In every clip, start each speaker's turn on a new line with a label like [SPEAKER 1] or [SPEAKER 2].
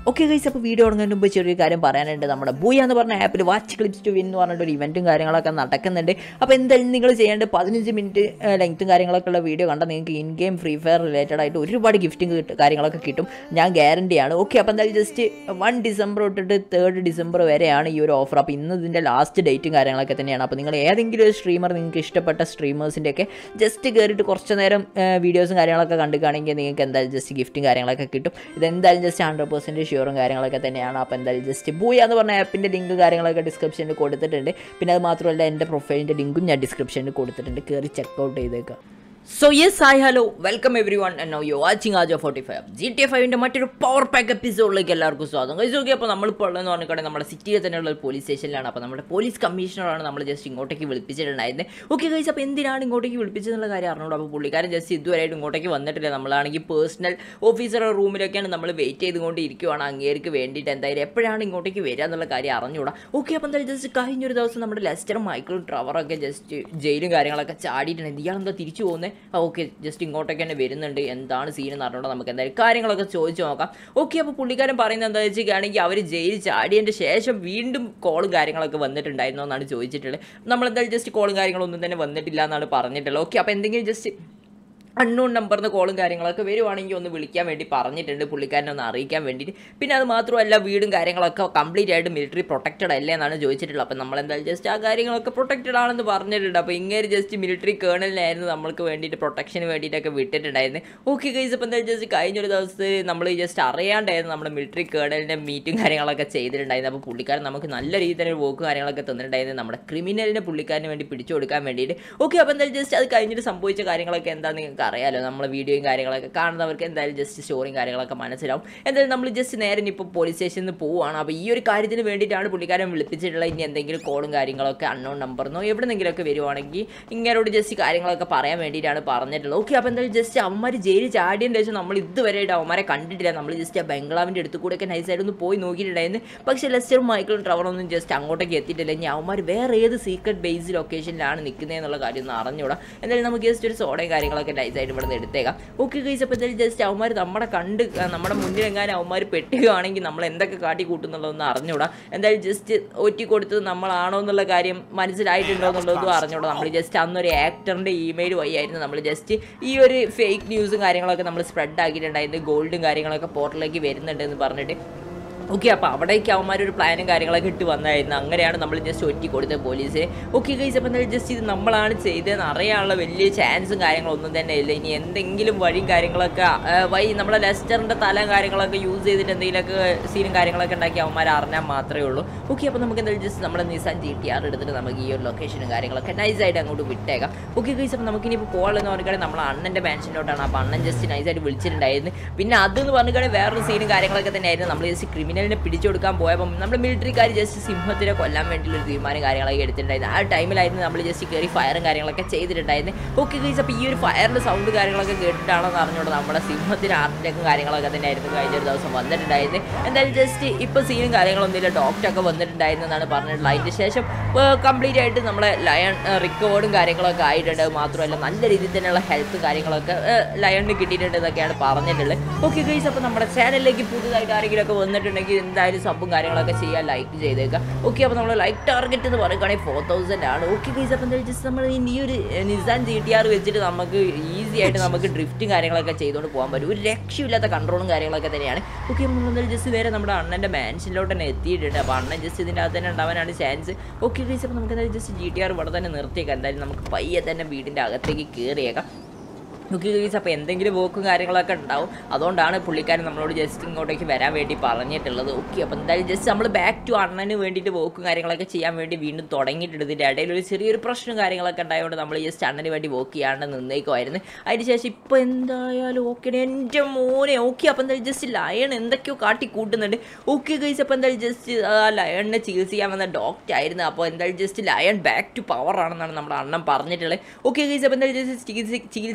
[SPEAKER 1] Okay guys അപ്പോൾ video തുടങ്ങുന്നതിന് മുമ്പ് ചെറിയൊരു കാര്യം പറയാനുണ്ട് നമ്മുടെ ബൂയ എന്ന് പറഞ്ഞ ആപ്പിൽ വാച്ച് ക്ലിപ്സ് ടു വിൻ എന്ന് പറഞ്ഞിട്ട് ഒരു ഇവൻറ്റും കാര്യങ്ങളൊക്കെ നടക്കുന്നുണ്ട് അപ്പോൾ എന്തായാലും നിങ്ങൾ ചെയ്യേണ്ടത് പതിനഞ്ച് മിനിറ്റ് ലെങ്ത്തും കാര്യങ്ങളൊക്കെ ഉള്ള വീഡിയോ കണ്ടാൽ നിങ്ങൾക്ക് in game Free Fire related ആയിട്ട് ഒരുപാട് ഗിഫ്റ്റും കാര്യങ്ങളൊക്കെ കിട്ടും ഞാൻ ഗ്യാരണ്ടിയാണ് ഓക്കെ അപ്പോൾ എന്തായാലും ജസ്റ്റ് വൺ ഡിസംബർ തൊട്ടിട്ട് തേർഡ് ഡിസംബർ വരെയാണ് ഈ ഒരു ഓഫർ അപ്പോൾ ഇന്ന് ഇതിൻ്റെ ലാസ്റ്റ് ഡേറ്റും കാര്യങ്ങളൊക്കെ തന്നെയാണ് അപ്പോൾ നിങ്ങൾ ഏതെങ്കിലും ഒരു സ്ട്രീമർ നിങ്ങൾക്ക് ഇഷ്ടപ്പെട്ട സ്ട്രീമേഴ്സിൻ്റെ ഒക്കെ ജസ്റ്റ് കയറിയിട്ട് കുറച്ച് നേരം വീഡിയോസും കാര്യങ്ങളൊക്കെ കണ്ടുകാണെങ്കിൽ നിങ്ങൾക്ക് എന്തായാലും ജസ്റ്റ് ഗിഫ്റ്റും കാര്യങ്ങളൊക്കെ കിട്ടും ഇതെന്തായാലും ജസ്റ്റ് ഹൺഡ്രഡ് പെർസെൻറ്റ് ഷ്യൂറും കാര്യങ്ങളൊക്കെ തന്നെയാണ് അപ്പോൾ എന്തായാലും ജസ്റ്റ് ബൂയ എന്ന് പറഞ്ഞ ആപ്പിൻ്റെ ലിങ്ക് കാര്യങ്ങളൊക്കെ ഡിസ്ക്രിപ്ഷനിൽ കൊടുത്തിട്ടുണ്ട് പിന്നെ അത് മാത്രമല്ല എൻ്റെ പ്രൊഫൈലിൻ്റെ ലിങ്കും ഞാൻ ഡിസ്ക്രിപ്ഷനിൽ കൊടുത്തിട്ടുണ്ട് കയറി ചെക്കൗട്ട് ചെയ്തേക്കാം so yes hi hello welcome every one no you watching ആജോ ഫോർട്ടി ഫൈവ് ജി ടി ഫൈവിൻ്റെ മറ്റൊരു പവർ പാക്ക് എപ്പിസോഡിലേക്ക് എല്ലാവർക്കും സ്വാഗതം കഴിച്ചു നോക്കി അപ്പോൾ നമ്മളിപ്പോൾ ഉള്ളതെന്ന് പറഞ്ഞിട്ട് നമ്മുടെ സിറ്റിയിൽ തന്നെയുള്ള ഒരു പോലീസ് സ്റ്റേഷനിലാണ് അപ്പോൾ നമ്മുടെ പോലീസ് കമ്മീഷണറാണ് നമ്മൾ ജസ്റ്റ് ഇങ്ങോട്ടേക്ക് വിളിപ്പിച്ചിട്ടുണ്ടായിരുന്നത് ഓക്കെ കഴിച്ച് അപ്പോൾ എന്തിനാണ് ഇങ്ങോട്ടേക്ക് വിളിപ്പിച്ചതെന്നുള്ള കാര്യം അറിഞ്ഞോളൂ അപ്പോൾ പുള്ളിക്കാരൻ ജസ്റ്റ് ഇതുവരെയായിട്ട് ഇങ്ങോട്ടേക്ക് വന്നിട്ടില്ല നമ്മളാണെങ്കിൽ പേഴ്സണൽ ഓഫീസറുടെ റൂമിലൊക്കെയാണ് നമ്മൾ വെയിറ്റ് ചെയ്തുകൊണ്ട് ഇരിക്കുവാണ് അങ്ങേർക്ക് വേണ്ടിയിട്ട് എന്തായാലും എപ്പോഴാണ് ഇങ്ങോട്ടേക്ക് വരിക എന്നുള്ള കാര്യം അറിഞ്ഞൂടാ ഓക്കെ അപ്പോൾ എന്തായാലും ജസ്റ്റ് കഴിഞ്ഞൊരു ദിവസം നമ്മുടെ ലെസ്റ്ററും മൈക്കിളും ട്രവറൊക്കെ ജസ്റ്റ് ജയിലും കാര്യങ്ങളൊക്കെ ചാടിയിട്ടുണ്ട് ഇയാളെന്താ തിരിച്ചു പോകുന്നത് ഓക്കെ ജസ്റ്റ് ഇങ്ങോട്ടേക്ക് തന്നെ വരുന്നുണ്ട് എന്താണ് സീൻ എന്ന് അറിഞ്ഞോണ്ട് നമുക്ക് എന്തായാലും കാര്യങ്ങളൊക്കെ ചോദിച്ചു നോക്കാം ഓക്കെ അപ്പോൾ പുള്ളിക്കാരൻ പറയുന്നത് എന്താ വെച്ചിട്ടാണെങ്കിൽ അവർ ജയിൽ ചാടിയതിൻ്റെ ശേഷം വീണ്ടും കോളും കാര്യങ്ങളൊക്കെ വന്നിട്ടുണ്ടായിരുന്നോ എന്നാണ് ചോദിച്ചിട്ടുള്ളത് നമ്മളെന്തായാലും ജസ്റ്റ് കോളും കാര്യങ്ങളൊന്നും തന്നെ വന്നിട്ടില്ല എന്നാണ് പറഞ്ഞിട്ടുള്ളത് ഓക്കെ അപ്പോൾ എന്തെങ്കിലും ജസ്റ്റ് അൺനോൺ നമ്പറിന് കോളും കാര്യങ്ങളൊക്കെ വരുവാണെങ്കിൽ ഒന്ന് വിളിക്കാൻ വേണ്ടി പറഞ്ഞിട്ടുണ്ട് പുള്ളിക്കാരനെ ഒന്ന് അറിയിക്കാൻ വേണ്ടിയിട്ട് പിന്നെ അത് മാത്രമല്ല വീടും കാര്യങ്ങളൊക്കെ കംപ്ലീറ്റ് ആയിട്ട് മിലിറ്ററി പ്രൊട്ടക്റ്റഡ് അല്ലേ എന്നാണ് ചോദിച്ചിട്ടുള്ളത് അപ്പോൾ നമ്മൾ എന്തായാലും ജസ്റ്റ് ആ കാര്യങ്ങളൊക്കെ പ്രൊട്ടക്റ്റഡ് ആണെന്ന് പറഞ്ഞിട്ടുണ്ട് അപ്പോൾ ഇങ്ങനെ ജസ്റ്റ് മിലിറ്ററി കേണലിനായിരുന്നു നമ്മൾക്ക് വേണ്ടിയിട്ട് പ്രൊട്ടക്ഷന് വേണ്ടിയിട്ടൊക്കെ വിട്ടിട്ടുണ്ടായിരുന്നു ഓക്കെ ഗൈസ് അപ്പോൾ എന്തായാലും ജസ്റ്റ് കഴിഞ്ഞൊരു ദിവസത്തെ നമ്മൾ ജസ്റ്റ് അറിയാണ്ടായിരുന്നു നമ്മുടെ മിലിറ്ററി കേണലിൻ്റെ മീറ്റും കാര്യങ്ങളൊക്കെ ചെയ്തിട്ടുണ്ടായിരുന്നു അപ്പോൾ പുള്ളിക്കാരൻ നമുക്ക് നല്ല രീതിയിൽ തന്നെ വോക്ക് കാര്യങ്ങളൊക്കെ തന്നിട്ടുണ്ടായിരുന്നു നമ്മുടെ ക്രിമിനലിനെ പുള്ളിക്കാരന് വേണ്ടി പിടിച്ചു കൊടുക്കാൻ വേണ്ടിയിട്ട് ഓക്കെ അപ്പോൾ എന്തായാലും ജസ്റ്റ് അത് കഴിഞ്ഞിട്ട് സംഭവിച്ച കാര്യങ്ങളൊക്കെ എന്താ നിങ്ങൾക്ക് അറിയാലോ നമ്മൾ വീഡിയോയും കാര്യങ്ങളൊക്കെ കാണുന്നവർക്ക് എന്തായാലും ജസ്റ്റ് സ്റ്റോറിയും കാര്യങ്ങളൊക്കെ മനസ്സിലാവും എന്തായാലും നമ്മൾ ജസ്റ്റ് നേരെ ഇപ്പോൾ പോലീസ് സ്റ്റേഷനിൽ നിന്ന് പോവുകയാണ് അപ്പോൾ ഈ ഒരു കാര്യത്തിന് വേണ്ടിയിട്ടാണ് പുള്ളിക്കാരൻ വിളിപ്പിച്ചിട്ടുള്ളത് ഇനി എന്തെങ്കിലും കോളും കാര്യങ്ങളൊക്കെ അൺനോൺ നമ്പറിനോ എവിടെന്നെങ്കിലുമൊക്കെ വരുവാണെങ്കിൽ ഇങ്ങനോട് ജസ്റ്റ് കാര്യങ്ങളൊക്കെ പറയാൻ വേണ്ടിയിട്ടാണ് പറഞ്ഞിട്ടുള്ളത് ഓക്കെ അപ്പോൾ എന്തായാലും ജസ്റ്റ് അവന്മാർ ജയിലിൽ ചാടിയതിന് ശേഷം നമ്മൾ ഇതുവരെയായിട്ട് അവന്മാരെ കണ്ടിട്ടില്ല നമ്മൾ ജസ്റ്റ് ആ ബംഗ്ലാവിൻ്റെ അടുത്ത് കൂടെയൊക്കെ നൈസായിട്ട് ഒന്ന് പോയി നോക്കിയിട്ടുണ്ടായിരുന്നു പക്ഷേ ലെസ്റ്ററും മൈക്കിളും ട്രവറൊന്നും ജസ്റ്റ് അങ്ങോട്ടേക്ക് എത്തിയിട്ടില്ല ഇനി അവന്മാർ വേറെ ഏത് സീക്രട്ട് ബേസ് ലൊക്കേഷനിലാണ് നിൽക്കുന്നത് എന്നുള്ള കാര്യം ഒന്ന് അറിഞ്ഞൂടാ എന്തായാലും നമുക്ക് ജസ്റ്റ് ഒരു സോഡയും കാര്യങ്ങളൊക്കെ നൈസായിട്ട് ഇവിടെ നിന്ന് എടുത്തേക്കാം ഓക്കെ ഗൈസ് അപ്പോൾ എന്തായാലും ജസ്റ്റ് അവന്മാർ നമ്മുടെ കണ്ട് നമ്മുടെ മുന്നിൽ എങ്ങാനും അവന്മാർ പെട്ടുകയാണെങ്കിൽ നമ്മൾ എന്തൊക്കെ കാട്ടി കൂട്ടുന്നുള്ളതൊന്നും അറിഞ്ഞൂടാ എന്തായാലും ജസ്റ്റ് ഒറ്റി കൊടുത്തത് നമ്മളാണോ എന്നുള്ള കാര്യം മനസ്സിലായിട്ടുണ്ടോ എന്നുള്ളതും അറിഞ്ഞൂടാ നമ്മൾ ജസ്റ്റ് അന്നൊരു ആക്ടറിൻ്റെ ഇമെയിൽ വഴിയായിരുന്നു നമ്മൾ ജസ്റ്റ് ഈ ഒരു ഫേക്ക് ന്യൂസും കാര്യങ്ങളൊക്കെ നമ്മൾ സ്പ്രെഡ് ആക്കിയിട്ടുണ്ടായിരുന്നു ഗോൾഡും കാര്യങ്ങളൊക്കെ പോർട്ടലിലേക്ക് വരുന്നുണ്ട് എന്ന് പറഞ്ഞിട്ട് ഓക്കെ അപ്പോൾ അവിടേക്ക് അവന്മാർ ഒരു പ്ലാനും കാര്യങ്ങളൊക്കെ ഇട്ട് വന്നായിരുന്നു അങ്ങനെയാണ് നമ്മൾ ജസ്റ്റ് ഒറ്റി കൊടുത്തത് പോലീസ് ഓക്കെ ഗൈസ് അപ്പോൾ എന്തായാലും ജസ്റ്റ് ഇത് നമ്മളാണ് ചെയ്തതെന്ന് അറിയാനുള്ള വലിയ ചാൻസും കാര്യങ്ങളൊന്നും തന്നെ ഇല്ല ഇനി എന്തെങ്കിലും വഴിയും കാര്യങ്ങളൊക്കെ ആ, വഴി നമ്മളെ ലെസ്റ്ററിൻ്റെ തല കാര്യങ്ങളൊക്കെ യൂസ് ചെയ്തിട്ട് എന്തെങ്കിലുമൊക്കെ സീനും കാര്യങ്ങളൊക്കെ ഉണ്ടാക്കി അവന്മാർ അറിഞ്ഞാൽ മാത്രമേ ഉള്ളൂ ഓക്കെ അപ്പോൾ നമുക്ക് എന്തായാലും ജസ്റ്റ് നമ്മുടെ നിസാൻ ജി ടി ആർ എടുത്തിട്ട് നമുക്ക് ഈ ഒരു ലൊക്കേഷനും കാര്യങ്ങളൊക്കെ നൈസായിട്ട് അങ്ങോട്ട് വിട്ടേക്കാം ഓക്കെ ഗൈസ് അപ്പോൾ നമുക്ക് ഇനിയിപ്പോൾ പോകാമെന്ന് പറഞ്ഞാൽ നമ്മൾ അണ്ണൻ്റെ മാൻഷനിലോട്ടാണ് അപ്പോൾ അണ്ണൻ ജസ്റ്റ് നൈസായിട്ട് വിളിച്ചിട്ടുണ്ടായിരുന്നു പിന്നെ അതെന്ന് പറഞ്ഞാൽ വേറൊരു സീനും കാര്യങ്ങളൊക്കെ തന്നെയായിരുന്നു നമ്മൾ ജസ്റ്റ് ക്രിമിനലിനെ പിടിച്ചെടുക്കാൻ പോയപ്പം നമ്മുടെ മിലിറ്ററിക്കാർ ജസ്റ്റ് സിംഹത്തിനെ കൊല്ലാൻ വേണ്ടിയുള്ള ഒരു തീരുമാനം കാര്യങ്ങളൊക്കെ എടുത്തിട്ടുണ്ടായിരുന്നു ആ ടൈമിലായിരുന്നു നമ്മൾ ജസ്റ്റ് കയറി ഫയറും കാര്യങ്ങളൊക്കെ ചെയ്തിട്ടുണ്ടായിരുന്നു ഓക്കെ ഗൈസ് അപ്പോൾ ഈ ഒരു ഫയറിൻ്റെ സൗണ്ട് കാര്യങ്ങളൊക്കെ കേട്ടിട്ടാണെന്ന് അറിഞ്ഞുകൊണ്ട് നമ്മുടെ സിംഹത്തിന് ഹാർട്ടിലേക്കും കാര്യങ്ങളൊക്കെ തന്നെയായിരുന്നു കഴിഞ്ഞ ഒരു ദിവസം വന്നിട്ടുണ്ടായിരുന്നു എന്തായാലും ജസ്റ്റ് ഇപ്പോൾ സീനും കാര്യങ്ങളൊന്നുമില്ല ഡോക്ടറൊക്കെ വന്നിട്ടുണ്ടായിരുന്നു എന്നാണ് പറഞ്ഞിട്ടുള്ളത് അതിൻ്റെ ശേഷം കംപ്ലീറ്റ് ആയിട്ട് നമ്മളെ ലയൺ റിക്കവേർഡും കാര്യങ്ങളൊക്കെ ആയിട്ടുണ്ട് അത് മാത്രമല്ല നല്ല രീതിയിൽ തന്നെയുള്ള ഹെൽത്ത് കാര്യങ്ങളൊക്കെ ലയണിന് കിട്ടിയിട്ടുണ്ട് എന്നൊക്കെയാണ് പറഞ്ഞിട്ടുള്ളത് ഓക്കെ ഗൈസ് അപ്പോൾ നമ്മുടെ ചാനലിലേക്ക് പുതുതായിട്ട് ആരെങ്കിലും ഒക്കെ വന്നിട്ടുണ്ടെങ്കിൽ എന്തായാലും സബും കാര്യങ്ങളൊക്കെ ചെയ്യാൻ ലൈക്ക് ചെയ്തേക്കാം ഓക്കെ അപ്പോൾ നമ്മൾ ലൈക്ക് ടാർഗറ്റ് എന്ന് പറയുകയാണെങ്കിൽ ഫോർ തൗസൻഡ് ആണ് ഓക്കെ ഗൈസ് അപ്പോൾ എന്താ ജസ്റ്റ് നമ്മൾ ഈ ഒരു നിസാൻ ജി ടി ആർ വെച്ചിട്ട് നമുക്ക് ഈസി ആയിട്ട് നമുക്ക് ഡ്രിഫ്റ്റും കാര്യങ്ങളൊക്കെ ചെയ്തുകൊണ്ട് പോകാൻ പറ്റും ഒരു രക്ഷയില്ലാത്ത കൺട്രോളും കാര്യങ്ങളൊക്കെ തന്നെയാണ് ഓക്കെ അപ്പോൾ നമ്മൾ ജസ്റ്റ് നേരെ നമ്മുടെ അണ്ണൻ്റെ മാൻഷനിലോട്ട് തന്നെ എത്തിയിട്ടുണ്ട് അപ്പോൾ അണ്ണൻ ജസ്റ്റ് ഇതിൻ്റെ അകത്ത് തന്നെ ഉണ്ടാവാനാണ് ചാൻസ് ഓക്കെ ഗൈസ് അപ്പോൾ നമുക്ക് എന്തായാലും ജസ്റ്റ് ജി ടി ആർ ഇവിടെ തന്നെ നിർത്തിയേക്കാം എന്തായാലും നമുക്ക് പയ്യെ തന്നെ വീടിൻ്റെ അകത്തേക്ക് കയറിയേക്കാം ഓക്കെ ഗൈസ് അപ്പോൾ എന്തെങ്കിലും വോക്കും കാര്യങ്ങളൊക്കെ ഉണ്ടാവും അതുകൊണ്ടാണ് പുള്ളിക്കാരൻ നമ്മളോട് ജസ്റ്റ് ഇങ്ങോട്ടേക്ക് വരാൻ വേണ്ടി പറഞ്ഞിട്ടുള്ളത് ഓക്കെ അപ്പോൾ എന്തായാലും ജസ്റ്റ് നമ്മൾ ബാക്ക് ടു അണ്ണന് വേണ്ടിയിട്ട് വോക്കും കാര്യങ്ങളൊക്കെ ചെയ്യാൻ വേണ്ടി വീണ്ടും തുടങ്ങിയിട്ടുണ്ട് ഇതിൻ്റെ ഇടയിൽ ഒരു ചെറിയൊരു പ്രശ്നം കാര്യങ്ങളൊക്കെ ഉണ്ടായതുകൊണ്ട് നമ്മൾ ജസ്റ്റ് അണ്ണന് വേണ്ടി വോക്ക് ചെയ്യാണ്ട് നിന്നേക്കുമായിരുന്നു അതിന് ശേഷം ഇപ്പോൾ എന്തായാലും ഓക്കെ എൻ്റെ മോനെ ഓക്കെ അപ്പോൾ എന്തായാലും ജസ്റ്റ് ലയൺ എന്തൊക്കെയോ കാട്ടി കൂട്ടുന്നുണ്ട് ഓക്കെ ഗൈസ് അപ്പോൾ എന്തായാലും ജസ്റ്റ് ആ ലയണിനെ ചികിത്സിക്കാൻ വന്ന ഡോക്ടർ ആയിരുന്നു അപ്പോൾ എന്തായാലും just lion back to power ആണെന്നാണ് നമ്മുടെ അണ്ണൻ പറഞ്ഞിട്ടുള്ളത് ഓക്കെ ഗൈസ് അപ്പോൾ എന്തായാലും ജസ്റ്റ് ചികിത്സ ചികിത്സിക്കാൻ വന്ന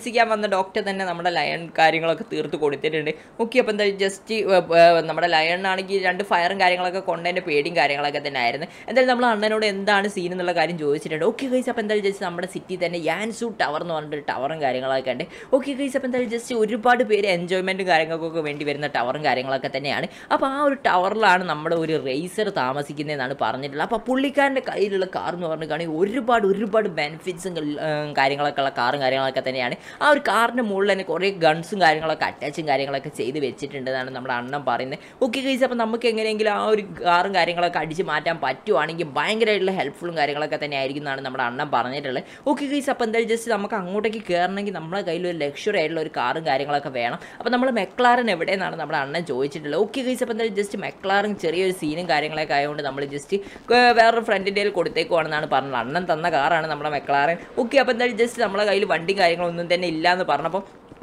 [SPEAKER 1] വന്ന ഡോക്ടർ തന്നെ നമ്മുടെ ലയൺ കാര്യങ്ങളൊക്കെ തീർത്ത് കൊടുത്തിട്ടുണ്ട് ഓക്കെ അപ്പോൾ എന്തായാലും ജസ്റ്റ് നമ്മുടെ ലയണിനാണെങ്കിൽ രണ്ട് ഫയറും കാര്യങ്ങളൊക്കെ കൊണ്ടതിൻ്റെ പേടിയും കാര്യങ്ങളൊക്കെ തന്നെ ആയിരുന്നു എന്തായാലും നമ്മൾ അണ്ണനോട് എന്താണ് സീൻ എന്നുള്ള കാര്യം ചോദിച്ചിട്ടുണ്ട് ഓക്കെ ഗൈസ് അപ്പോൾ എന്തായാലും ജസ്റ്റ് നമ്മുടെ സിറ്റി തന്നെ യാൻസു ടവർ എന്ന് പറഞ്ഞിട്ട് ടവറും കാര്യങ്ങളൊക്കെ ഉണ്ട് ഓക്കെ ഗൈസ് അപ്പോൾ എന്തായാലും ജസ്റ്റ് ഒരുപാട് പേര് എൻജോയ്മെൻറ്റും കാര്യങ്ങൾക്കൊക്കെ വേണ്ടി വരുന്ന ടവറും കാര്യങ്ങളൊക്കെ തന്നെയാണ് അപ്പോൾ ആ ഒരു ടവറിലാണ് നമ്മുടെ ഒരു റേസർ താമസിക്കുന്നതെന്നാണ് പറഞ്ഞിട്ടുള്ളത് അപ്പോൾ പുള്ളിക്കാരൻ്റെ കയ്യിലുള്ള കാർ എന്ന് പറഞ്ഞിട്ടാണെങ്കിൽ ഒരുപാട് ഒരുപാട് ബെനിഫിറ്റ്സും കാര്യങ്ങളൊക്കെ ഉള്ള കാറും കാര്യങ്ങളൊക്കെ തന്നെയാണ് ആ ഒരു കാറിൻ്റെ മുകളിൽ തന്നെ കുറേ ഗൺസും കാര്യങ്ങളൊക്കെ അറ്റാച്ചും കാര്യങ്ങളൊക്കെ ചെയ്ത് വെച്ചിട്ടുണ്ടെന്നാണ് നമ്മുടെ അണ്ണൻ പറയുന്നത് ഓക്കെ ഗൈസ് അപ്പോൾ നമുക്ക് എങ്ങനെയെങ്കിലും ആ ഒരു കാറും കാര്യങ്ങളൊക്കെ അടിച്ച് മാറ്റാൻ പറ്റുവാണെങ്കിൽ ഭയങ്കരമായിട്ടുള്ള ഹെൽപ്ഫുള്ളും കാര്യങ്ങളൊക്കെ തന്നെ ആയിരിക്കും എന്നാണ് നമ്മുടെ അണ്ണൻ പറഞ്ഞിട്ടുള്ളത് ഓക്കെ ഗൈസ് അപ്പോൾ എന്തായാലും ജസ്റ്റ് നമുക്ക് അങ്ങോട്ടേക്ക് കയറണമെങ്കിൽ നമ്മുടെ കയ്യിൽ ഒരു ലക്ഷറി ആയിട്ടുള്ള ഒരു കാറും കാര്യങ്ങളൊക്കെ വേണം അപ്പോൾ നമ്മൾ മെക്ലാറൻ എവിടെയെന്നാണ് നമ്മുടെ അണ്ണൻ ചോദിച്ചിട്ടുള്ളത് ഓക്കെ ഗൈസ് അപ്പോൾ എന്തായാലും ജസ്റ്റ് മെക്ലാറും ചെറിയൊരു സീനും കാര്യങ്ങളൊക്കെ ആയതുകൊണ്ട് നമ്മൾ ജസ്റ്റ് വേറൊരു ഫ്രണ്ടിൻ്റെ കയ്യിൽ കൊടുത്തേക്കുവാണെന്നാണ് പറഞ്ഞത് അണ്ണൻ തന്ന കാറാണ് നമ്മുടെ മെക്ലാറൻ ഓക്കെ അപ്പോൾ എന്തായാലും ജസ്റ്റ് നമ്മുടെ കയ്യിൽ വണ്ടിയും കാര്യങ്ങളൊന്നും തന്നെ ഇല്ല എന്ന് പറഞ്ഞപ്പോൾ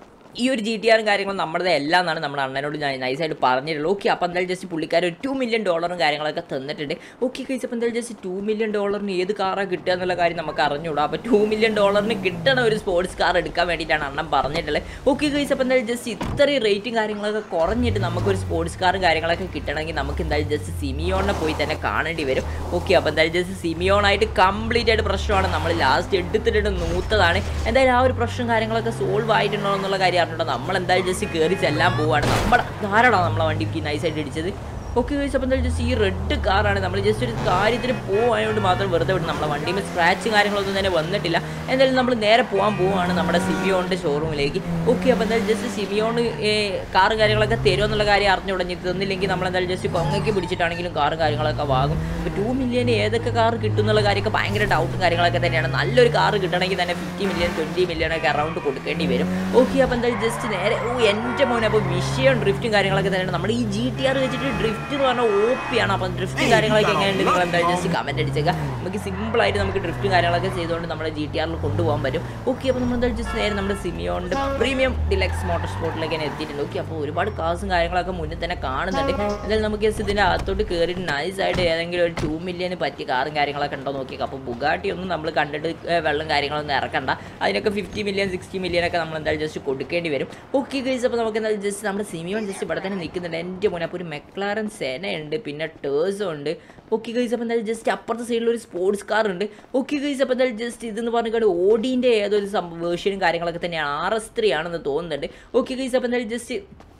[SPEAKER 1] ഈ ഒരു ജി ടി ആറും കാര്യങ്ങളും നമ്മുടെ എല്ലാം എന്നാണ് നമ്മുടെ അണ്ണനോട് ഞാൻ നൈസായിട്ട് പറഞ്ഞിട്ടുള്ളത് ഓക്കെ അപ്പോൾ എന്തായാലും ജസ്റ്റ് പുള്ളിക്കാർ ഒരു ടു മില്യൺ ഡോളറും കാര്യങ്ങളൊക്കെ തന്നിട്ടുണ്ട് ഓക്കെ കഴിച്ച് അപ്പോൾ എന്തായാലും ജസ്റ്റ് ടു മില്യൺ ഡോളറിന് ഏത് കാറാണ് കിട്ടുക എന്നുള്ള കാര്യം നമുക്ക് അറിഞ്ഞൂടാ അപ്പോൾ ടു മില്യൺ ഡോളറിന് കിട്ടണ ഒരു സ്പോർട്സ് കാർ എടുക്കാൻ വേണ്ടിയിട്ടാണ് അണ്ണൻ പറഞ്ഞിട്ടുള്ളത് ഓക്കെ കഴിച്ച് അപ്പോൾ എന്തായാലും ജസ്റ്റ് ഇത്രയും റേറ്റും കാര്യങ്ങളൊക്കെ കുറഞ്ഞിട്ട് നമുക്കൊരു സ്പോർട്സ് കാറും കാര്യങ്ങളൊക്കെ കിട്ടണമെങ്കിൽ നമുക്ക് എന്തായാലും ജസ്റ്റ് സിമിയോണിനെ പോയി തന്നെ കാണേണ്ടി വരും ഓക്കെ അപ്പോൾ എന്തായാലും ജസ്റ്റ് സിമിയോണായിട്ട് കംപ്ലീറ്റ് ആയിട്ട് പ്രശ്നമാണ് നമ്മൾ ലാസ്റ്റ് എടുത്തിട്ട് നൂത്തതാണ് എന്തായാലും ആ ഒരു പ്രശ്നം കാര്യങ്ങളൊക്കെ സോൾവ് ആയിട്ടുണ്ടോ എന്നുള്ള കാര്യം അറിഞ്ഞിട്ടോ നമ്മൾ എന്തായാലും ജസ്റ്റ് കയറി ചെല്ലാൻ പോവാണ് നമ്മുടെ ധാരാളം നമ്മളെ വണ്ടിക്ക് നൈസായിട്ട് ഇടിച്ചത് ഓക്കെ കഴിച്ച് അപ്പോൾ എന്തായാലും ജസ്റ്റ് ഈ റെഡ് കാറാണ് നമ്മൾ ജസ്റ്റ് ഒരു കാര്യത്തിന് പോവായതുകൊണ്ട് മാത്രം വെറുതെ വിടും നമ്മളെ വണ്ടിയിൽ സ്ക്രാച്ച് കാര്യങ്ങളൊന്നും തന്നെ വന്നിട്ടില്ല എന്തായാലും നമ്മൾ നേരെ പോകാൻ പോവാണ് നമ്മുടെ സിമിയോണിൻ്റെ ഷോറൂമിലേക്ക് ഓക്കെ അപ്പോൾ എന്തായാലും ജസ്റ്റ് സിമിയോൺ കാറും കാര്യങ്ങളൊക്കെ തരുമോ എന്നുള്ള കാര്യം അറിഞ്ഞു തുടങ്ങി തന്നില്ലെങ്കിൽ നമ്മൾ എന്തായാലും ജസ്റ്റ് കൊങ്ങയ്ക്ക് പിടിച്ചിട്ടാണെങ്കിലും കാറും കാര്യങ്ങളൊക്കെ വാങ്ങും അപ്പോൾ ടു മില്യന് ഏതൊക്കെ കാർ കിട്ടും എന്നുള്ള കാര്യമൊക്കെ ഭയങ്കര ഡൗട്ടും കാര്യങ്ങളൊക്കെ തന്നെയാണ് നല്ലൊരു കാർ കിട്ടണമെങ്കിൽ തന്നെ ഫിഫ്റ്റി മില്യൺ ട്വൻറ്റി മില്യൺ ഒക്കെ അറൗണ്ട് കൊടുക്കേണ്ടി വരും ഓക്കെ അപ്പോൾ എന്തായാലും ജസ്റ്റ് നേരെ ഓ എൻ്റെ മോനെ അപ്പോൾ വിഷയം ഡ്രിഫ്റ്റും കാര്യങ്ങളൊക്കെ തന്നെയാണ് നമ്മൾ ഈ ജി ടി ആർ വെച്ചിട്ട് ഡ്രിഫ്റ്റ് എന്ന് പറഞ്ഞാൽ ഓപ്പിയാണ് അപ്പം ഡ്രിഫ്റ്റും കാര്യങ്ങളൊക്കെ എങ്ങനെയുണ്ട് നിങ്ങൾ എന്തായാലും ജസ്റ്റ് കമൻറ്റ് അടിച്ചേക്കുക നമുക്ക് സിമ്പിളായിട്ട് നമുക്ക് ഡ്രിഫ്റ്റും കാര്യങ്ങളൊക്കെ ചെയ്തുകൊണ്ട് നമ്മുടെ ജി ടി ആറിൽ കൊണ്ടുപോകാൻ പറ്റും ഓക്കെ അപ്പോൾ നമ്മൾ എന്തായാലും ജസ്റ്റ് നേരെ നമ്മുടെ സിമിയോണ്ട് പ്രീമിയം ഡിലക്സ് മോട്ടോർ സ്പോർട്ടിലേക്ക് തന്നെ എത്തിയിട്ടുണ്ട് ഓക്കെ അപ്പോൾ ഒരുപാട് കാസും കാര്യങ്ങളൊക്കെ മുന്നിൽ തന്നെ കാണുന്നുണ്ട് എന്തായാലും നമുക്ക് ജസ്റ്റ് ഇതിൻ്റെ അകത്തോട്ട് കയറിയിട്ട് നൈസായിട്ട് ഏതെങ്കിലും ഒരു ടു മില്യന് പറ്റിയ കാറും കാര്യങ്ങളൊക്കെ ഉണ്ടോ നോക്കിയേക്കാം അപ്പോൾ ബുഗാട്ടി ഒന്നും നമ്മൾ കണ്ടിട്ട് ഏ, വെള്ളം കാര്യങ്ങളൊന്നും ഇറക്കണ്ട അതിനൊക്കെ ഫിഫ്റ്റി മില്യൺ സിക്സ്റ്റി മില്യൺ ഒക്കെ നമ്മൾ എന്തായാലും ജസ്റ്റ് കൊടുക്കേണ്ടി വരും ഓക്കെ ഗൈസ് അപ്പോൾ നമുക്ക് എന്തായാലും ജസ്റ്റ് നമ്മുടെ സിമിയോൺ ജസ്റ്റ് ഇവിടെ തന്നെ നിൽക്കുന്നുണ്ട് എൻ്റെ മുന്നേ അപ്പോൾ ഒരു മെക്ലാറൻ സെനയുണ്ട് പിന്നെ ടേഴ്സും ഉണ്ട് ഓക്കെ ഗൈസ് അപ്പോൾ എന്തായാലും ജസ്റ്റ് അപ്പുറത്തെ സൈഡിൽ ഒരു സ്പോർട്സ് കാർ ഉണ്ട് ഓക്കെ ഗൈസ് അപ്പോൾ എന്തായാലും ജസ്റ്റ് ഇതെന്ന് പറഞ്ഞിട്ട് ഓഡീൻ്റെ ഏതൊരു വേർഷനും കാര്യങ്ങളൊക്കെ തന്നെയാണ് ആർ എസ് ത്രീ ആണെന്ന് തോന്നുന്നുണ്ട് ഓക്കെ ഗൈസ് അപ്പോൾ എന്തായാലും ജസ്റ്റ്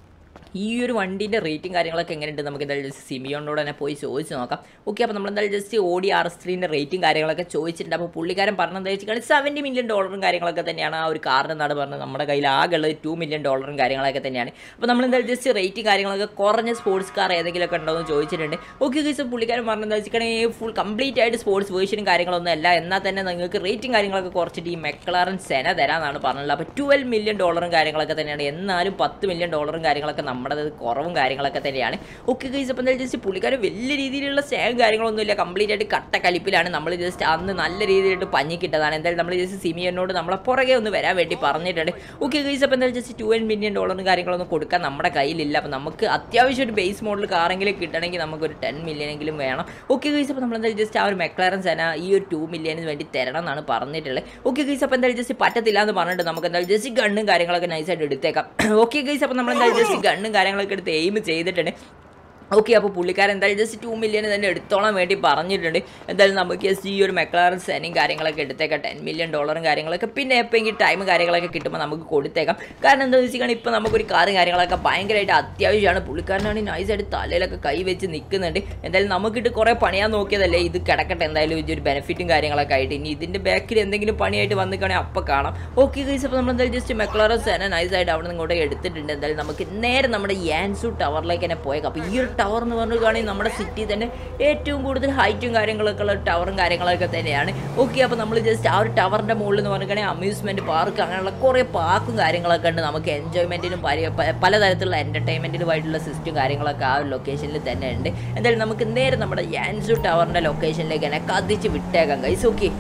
[SPEAKER 1] ഈ ഒരു വണ്ടീൻ്റെ റേറ്റും കാര്യങ്ങളൊക്കെ എങ്ങനെയുണ്ട് നമുക്ക് എന്തായാലും ജസ്റ്റ് സിമിയോണിനോട് തന്നെ പോയി ചോദിച്ച് നോക്കാം ഓക്കെ അപ്പോൾ നമ്മൾ എന്തായാലും ജസ്റ്റ് ഓടി ആർ എസ് ത്രീൻ്റെ റേറ്റും കാര്യങ്ങളൊക്കെ ചോദിച്ചിട്ടുണ്ട് അപ്പോൾ പുള്ളിക്കാരൻ പറഞ്ഞത് വെച്ചാൽ സെവൻറ്റി മില്യൺ ഡോളറും കാര്യങ്ങളൊക്കെ തന്നെയാണ് ആ ഒരു കാറിന് എന്നാണ് പറഞ്ഞത് നമ്മുടെ കയ്യിൽ ആകെ ഉള്ളത് ടു മില്യൺ ഡോളറും കാര്യങ്ങളൊക്കെ തന്നെയാണ് അപ്പോൾ നമ്മൾ എന്തായാലും ജസ്റ്റ് റേറ്റും കാര്യങ്ങളൊക്കെ കുറഞ്ഞ സ്പോർട്സ് കാർ ഏതെങ്കിലുമൊക്കെ ഉണ്ടോ എന്ന് ചോദിച്ചിട്ടുണ്ട് ഓക്കെ ഗൈസ് പുള്ളിക്കാരൻ പറഞ്ഞത് വെച്ചിട്ടുണ്ടെങ്കിൽ ഫുൾ കംപ്ലീറ്റ് ആയിട്ട് സ്പോർട്സ് വേർഷനും കാര്യങ്ങളൊന്നും അല്ല എന്നാൽ തന്നെ നിങ്ങൾക്ക് റേറ്റും കാര്യങ്ങളൊക്കെ കുറച്ചിട്ട് ഈ മെക്ലാറൻ സെന തരാമെന്നാണ് പറഞ്ഞത് അപ്പോൾ ട്വൽവ് മില്യൺ ഡോളറും കാര്യങ്ങളൊക്കെ തന്നെയാണ് എന്നാലും പത്ത് മില്യൺ ഡോളറും കാര്യങ്ങളൊക്കെ നമ്മുടെ കുറവും കാര്യങ്ങളൊക്കെ തന്നെയാണ് ഓക്കെ ഗൈസ് അപ്പോൾ എന്തായാലും ജസ്റ്റ് പുള്ളിക്കാരൻ വലിയ രീതിയിലുള്ള സ്നേഹം കാര്യങ്ങളൊന്നും ഇല്ല കംപ്ലീറ്റ് ആയിട്ട് കട്ട കലിപ്പിലാണ് നമ്മൾ ജസ്റ്റ് അന്ന് നല്ല രീതിയിലിട്ട് പഞ്ഞിക്കിട്ടതാണ് എന്തായാലും നമ്മൾ ജസ്റ്റ് സിമിയനോട് നമ്മളെ പുറകെ ഒന്ന് വരാൻ വേണ്ടി പറഞ്ഞിട്ടുണ്ട് ഓക്കെ ഗൈസ് അപ്പോൾ എന്തായാലും ജസ്റ്റ് ടു എൻ മില്യൺ ഡോളറും കാര്യങ്ങളൊന്നും കൊടുക്കാൻ നമ്മുടെ കയ്യിലില്ല അപ്പോൾ നമുക്ക് അത്യാവശ്യം ഒരു ബേസ് മോഡൽ കാറെങ്കിലും കിട്ടണമെങ്കിൽ നമുക്കൊരു ടെൻ മില്യനെങ്കിലും വേണം ഓക്കെ ഗൈസ് അപ്പോൾ നമ്മൾ എന്തായാലും ജസ്റ്റ് ആ ഒരു മെക്ലാറൻ സെന ഈ ഒരു ടു മില്യന് വേണ്ടി തരണം എന്നാണ് പറഞ്ഞിട്ടുള്ളത് ഓക്കെ ഗൈസ് അപ്പോൾ എന്തായാലും ജസ്റ്റ് പറ്റത്തില്ല എന്ന് പറഞ്ഞിട്ട് നമുക്ക് എന്തായാലും ജസ്റ്റ് ഗണ്ണും കാര്യങ്ങളൊക്കെ നൈസായിട്ട് എടുത്തേക്കാം ഓക്കെ ഗൈസ് അപ്പോൾ നമ്മൾ എന്തായാലും ജസ്റ്റ് ഗണ്ണും കാര്യങ്ങളൊക്കെ എടുത്ത് എയിം ചെയ്തിട്ടുണ്ട് ഓക്കെ അപ്പോൾ പുള്ളിക്കാരൻ എന്തായാലും ജസ്റ്റ് ടു മില്യൺ തന്നെ എടുത്തോളാൻ വേണ്ടി പറഞ്ഞിട്ടുണ്ട് എന്തായാലും നമുക്ക് ജസ്റ്റ് ഈ ഒരു മെക്ലാറൻ സെനയും കാര്യങ്ങളൊക്കെ എടുത്തേക്കാം ടെൻ മില്യൺ ഡോളറും കാര്യങ്ങളൊക്കെ പിന്നെ എപ്പോഴെങ്കിലും ടൈം കാര്യങ്ങളൊക്കെ കിട്ടുമ്പോൾ നമുക്ക് കൊടുത്തേക്കാം കാരണം എന്താണെന്ന് വെച്ചിട്ടുണ്ടെങ്കിൽ ഇപ്പോൾ നമുക്കൊരു കാറും കാര്യങ്ങളൊക്കെ ഭയങ്കരമായിട്ട് അത്യാവശ്യമാണ് പുള്ളിക്കാരനാണെങ്കിൽ നൈസായിട്ട് തലയിലൊക്കെ കൈ വെച്ച് നിൽക്കുന്നുണ്ട് എന്തായാലും നമുക്കിട്ട് കുറേ പണിയാൻ നോക്കിയതല്ലേ ഇത് കിടക്കട്ടെ എന്തായാലും ഇതൊരു ബെനിഫിറ്റും കാര്യങ്ങളൊക്കെ ആയിട്ട് ഇനി ഇതിൻ്റെ ബാക്കിൽ എന്തെങ്കിലും പണിയായിട്ട് വന്നിക്കുകയാണെങ്കിൽ അപ്പോൾ കാണാം ഓക്കെ ഗൈസ് അപ്പോൾ നമ്മൾ എന്തായാലും ജസ്റ്റ് മെക്ലാറൻ സെന നൈസായിട്ട് അവിടെ നിന്ന് ഇങ്ങോട്ട് എടുത്തിട്ടുണ്ട് എന്തായാലും നമുക്ക് നേരെ നമ്മുടെ യാൻസു ടവറിലേക്ക് തന്നെ പോയേക്കാം അപ്പോൾ ഈ ഒരു ടവർ എന്ന് പറഞ്ഞിട്ടുണ്ടെങ്കിൽ നമ്മുടെ സിറ്റി തന്നെ ഏറ്റവും കൂടുതൽ ഹൈറ്റും കാര്യങ്ങളൊക്കെ ഉള്ള ടവറും കാര്യങ്ങളൊക്കെ തന്നെയാണ് ഓക്കെ അപ്പോൾ നമ്മൾ ജസ്റ്റ് ആ ഒരു ടവറിൻ്റെ മുകളിൽ എന്ന് പറഞ്ഞിട്ടുണ്ടെങ്കിൽ അമ്യൂസ്മെൻറ്റ് പാർക്ക് അങ്ങനെയുള്ള കുറേ പാർക്കും കാര്യങ്ങളൊക്കെ ഉണ്ട് നമുക്ക് എൻജോയ്മെൻറ്റിനും പലതരത്തിലുള്ള എൻ്റർടൈൻമെൻറ്റിനുമായിട്ടുള്ള സിസ്റ്റം കാര്യങ്ങളൊക്കെ ആ ഒരു ലൊക്കേഷനിൽ തന്നെ ഉണ്ട് എന്തായാലും നമുക്ക് നേരെ നമ്മുടെ യാൻസു ടവറിൻ്റെ ലൊക്കേഷനിലേക്ക് തന്നെ കത്തിച്ച് വിട്ടേക്കാം ഗൈസ് ഓക്കെ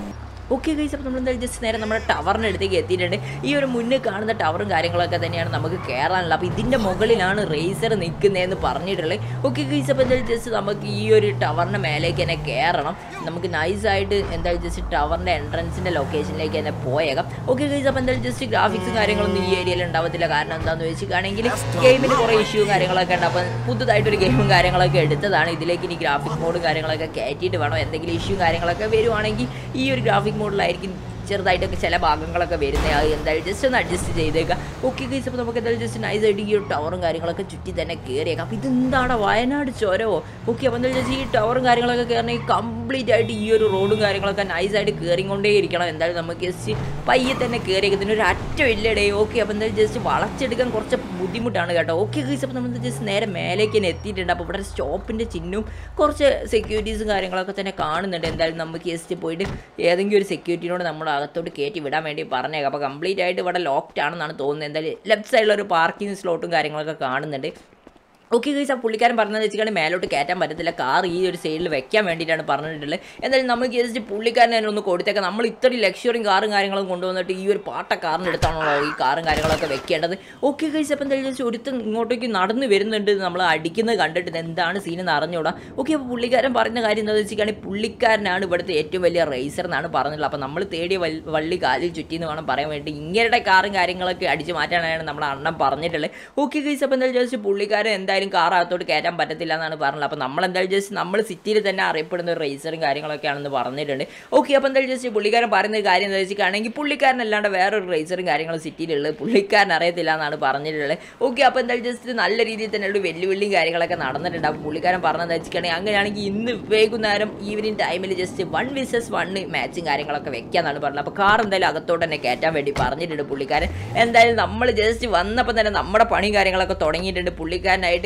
[SPEAKER 1] ഓക്കെ ഗൈസ് അപ്പോൾ നമ്മൾ എന്തായാലും ജസ്റ്റ് നേരെ നമ്മുടെ ടവറിൻ്റെ അടുത്തേക്ക് എത്തിയിട്ടുണ്ട് ഈ ഒരു മുന്നിൽ കാണുന്ന ടവറും കാര്യങ്ങളൊക്കെ തന്നെയാണ് നമുക്ക് കയറാനുള്ളത് അപ്പോൾ ഇതിൻ്റെ മുകളിലാണ് റേസർ നിൽക്കുന്നതെന്ന് പറഞ്ഞിട്ടുള്ളത് ഓക്കെ ഗൈസ് അപ്പോൾ എന്തായാലും ജസ്റ്റ് നമുക്ക് ഈ ഒരു ടവറിൻ്റെ മേലേക്ക് തന്നെ കയറണം നമുക്ക് നൈസായിട്ട് എന്തായാലും ജസ്റ്റ് ടവറിൻ്റെ എൻട്രൻസിൻ്റെ ലൊക്കേഷനിലേക്ക് തന്നെ പോയേക്കാം ഓക്കെ ഗൈസ് അപ്പോൾ എന്തായാലും ജസ്റ്റ് ഗ്രാഫിക്സും കാര്യങ്ങളൊന്നും ഈ ഏരിയയിൽ ഉണ്ടാവത്തില്ല കാരണം എന്താണെന്ന് വെച്ചിട്ടാണെങ്കിൽ ഗെയിമിന് കുറേ ഇഷ്യൂ കാര്യങ്ങളൊക്കെ ഉണ്ട് അപ്പോൾ പുതുതായിട്ടൊരു ഗെയിമും കാര്യങ്ങളൊക്കെ എടുത്തതാണ് ഇതിലേക്ക് ഇനി ഗ്രാഫിക് മോഡ് കാര്യങ്ങളൊക്കെ കയറ്റിയിട്ട് വേണം എന്തെങ്കിലും ഇഷ്യൂ കാര്യങ്ങളൊക്കെ വരുവാണെങ്കിൽ ഈ ഒരു ഗ്രാഫിക് മോഡിലായിരിക്കും ചെറുതായിട്ടൊക്കെ ചില ഭാഗങ്ങളൊക്കെ വരുന്നത് അത് എന്തായാലും ജസ്റ്റ് ഒന്ന് അഡ്ജസ്റ്റ് ചെയ്തേക്കാം ഓക്കെ ഗൈസ് അപ്പോൾ നമുക്ക് എന്തായാലും ജസ്റ്റ് നൈസായിട്ട് ഈ ഒരു ടവറും കാര്യങ്ങളൊക്കെ ചുറ്റി തന്നെ കയറിയേക്കാം അപ്പോൾ ഇതെന്താണ് വയനാട് ചുരമോ ഓക്കെ അപ്പോൾ എന്തായാലും ജസ്റ്റ് ഈ ടവറും കാര്യങ്ങളൊക്കെ കയറണമെങ്കിൽ കംപ്ലീറ്റ് ആയിട്ട് ഈ ഒരു റോഡും കാര്യങ്ങളൊക്കെ നൈസായിട്ട് കയറിക്കൊണ്ടേ ഇരിക്കണം എന്തായാലും നമുക്ക് ജസ്റ്റ് പയ്യെ തന്നെ കയറിയേക്കാം ഇതിന് ഒരു അറ്റം ഇല്ലടേ ഓക്കെ അപ്പോൾ എന്തായാലും ജസ്റ്റ് വളച്ചെടുക്കാൻ കുറച്ച് ബുദ്ധിമുട്ടാണ് കേട്ടോ ഓക്കെ ഗൈസ് അപ്പോൾ നമ്മൾ ജസ്റ്റ് നേരെ മേലേക്ക് തന്നെ എത്തിയിട്ടുണ്ട് അപ്പോൾ ഇവിടെ സ്റ്റോപ്പിൻ്റെ ചിഹ്നവും കുറച്ച് സെക്യൂരിറ്റീസും കാര്യങ്ങളൊക്കെ തന്നെ കാണുന്നുണ്ട് എന്തായാലും നമുക്ക് ജസ്റ്റ് പോയിട്ട് ഏതെങ്കിലും ഒരു സെക്യൂരിറ്റിനോട് നമ്മൾ അകത്തോട്ട് കയറ്റി വിടാൻ വേണ്ടി പറഞ്ഞേക്കാം അപ്പോൾ കംപ്ലീറ്റ് ആയിട്ട് ഇവിടെ ലോക്ക്ഡ് ആണെന്നാണ് തോന്നുന്നത് എന്തായാലും ലെഫ്റ്റ് സൈഡിലൊരു പാർക്കിംഗ് സ്ലോട്ടും കാര്യങ്ങളൊക്കെ കാണുന്നുണ്ട് ഓക്കെ ഗൈസ് ആ പുള്ളിക്കാരൻ പറഞ്ഞതെന്ന് വെച്ചിട്ട് മേലോട്ട് കയറ്റാൻ പറ്റത്തില്ല കാർ ഈ ഒരു സൈഡിൽ വെക്കാൻ വേണ്ടിയിട്ടാണ് പറഞ്ഞിട്ടുള്ളത് എന്തായാലും നമ്മൾ ജസ്റ്റ് പുള്ളിക്കാരനെ തന്നെ ഒന്ന് കൊടുത്തേക്കാം നമ്മൾ ഇത്രയും ലക്ഷറിയും കാറും കാര്യങ്ങളും കൊണ്ടുവന്നിട്ട് ഈ ഒരു പാട്ട കാറിൻ്റെ അടുത്താണല്ലോ ഈ കാറും കാര്യങ്ങളൊക്കെ വെക്കേണ്ടത് ഓക്കെ ഗൈസ് അപ്പോൾ എന്തായാലും ജസ്റ്റ് ഒരുത്തൻ ഇങ്ങോട്ടേക്ക് നടന്ന് വരുന്നുണ്ട് നമ്മൾ അടിക്കുന്നത് കണ്ടിട്ട് ഇത് എന്താണ് സീൻ എന്ന് അറിഞ്ഞൂടാ ഓക്കെ അപ്പോൾ പുള്ളിക്കാരൻ പറഞ്ഞ കാര്യം എന്താണെന്ന് വെച്ചിട്ടുണ്ടെങ്കിൽ പുള്ളിക്കാരനാണ് ഇവിടുത്തെ ഏറ്റവും വലിയ റേസർ എന്നാണ് പറഞ്ഞിട്ടുള്ളത് അപ്പോൾ നമ്മൾ തേടിയ വൽ- വള്ളി കാലിൽ ചുറ്റി എന്ന് വേണം പറയാൻ വേണ്ടി ഇങ്ങനെയുടെ കാറും കാര്യങ്ങളൊക്കെ അടിച്ച് മാറ്റാനാണ് നമ്മുടെ അണ്ണൻ പറഞ്ഞിട്ടുള്ളത് ഓക്കെ ഗൈസ് അപ്പോൾ എന്തായാലും ജസ്റ്റ് പുള്ളിക്കാരൻ എന്തായാലും കാർ അകത്തോട്ട് കയറ്റാൻ പറ്റത്തില്ല എന്നാണ് പറഞ്ഞത് അപ്പോൾ നമ്മൾ എന്തായാലും ജസ്റ്റ് നമ്മൾ സിറ്റിയിൽ തന്നെ അറിയപ്പെടുന്ന ഒരു റേസറും കാര്യങ്ങളൊക്കെയാണെന്ന് പറഞ്ഞിട്ടുണ്ട് ഓക്കെ അപ്പോൾ എന്തായാലും ജസ്റ്റ് പുള്ളിക്കാരൻ പറയുന്ന ഒരു കാര്യം എന്താ വെച്ചിട്ടാണെങ്കിൽ പുള്ളിക്കാരൻ അല്ലാണ്ട് വേറൊരു റേസറും കാര്യങ്ങളും സിറ്റിയിലുള്ളത് പുള്ളിക്കാരൻ അറിയത്തില്ല എന്നാണ് പറഞ്ഞിട്ടുള്ളത് ഓക്കെ അപ്പോൾ എന്തായാലും ജസ്റ്റ് നല്ല രീതിയിൽ തന്നെ ഒരു വെല്ലുവിളിയും കാര്യങ്ങളൊക്കെ നടന്നിട്ടുണ്ട് അപ്പോൾ പുള്ളിക്കാരൻ പറഞ്ഞതെന്ന് വെച്ചിട്ടുണ്ടെങ്കിൽ അങ്ങനെയാണെങ്കിൽ ഇന്ന് വൈകുന്നേരം ഈവനിങ് ടൈമിൽ ജസ്റ്റ് വൺ വിസസ് വൺ മാച്ചും കാര്യങ്ങളൊക്കെ വെക്കാന്നാണ് പറഞ്ഞത് അപ്പോൾ കാർ എന്തായാലും അകത്തോട്ട് തന്നെ കയറ്റാൻ വേണ്ടി പറഞ്ഞിട്ടുണ്ട് പുള്ളിക്കാരൻ എന്തായാലും നമ്മൾ ജസ്റ്റ് വന്നപ്പോൾ തന്നെ നമ്മുടെ പണിയും കാര്യങ്ങളൊക്കെ തുടങ്ങിയിട്ടുണ്ട് പുള്ളിക്കാരനായിട്ട്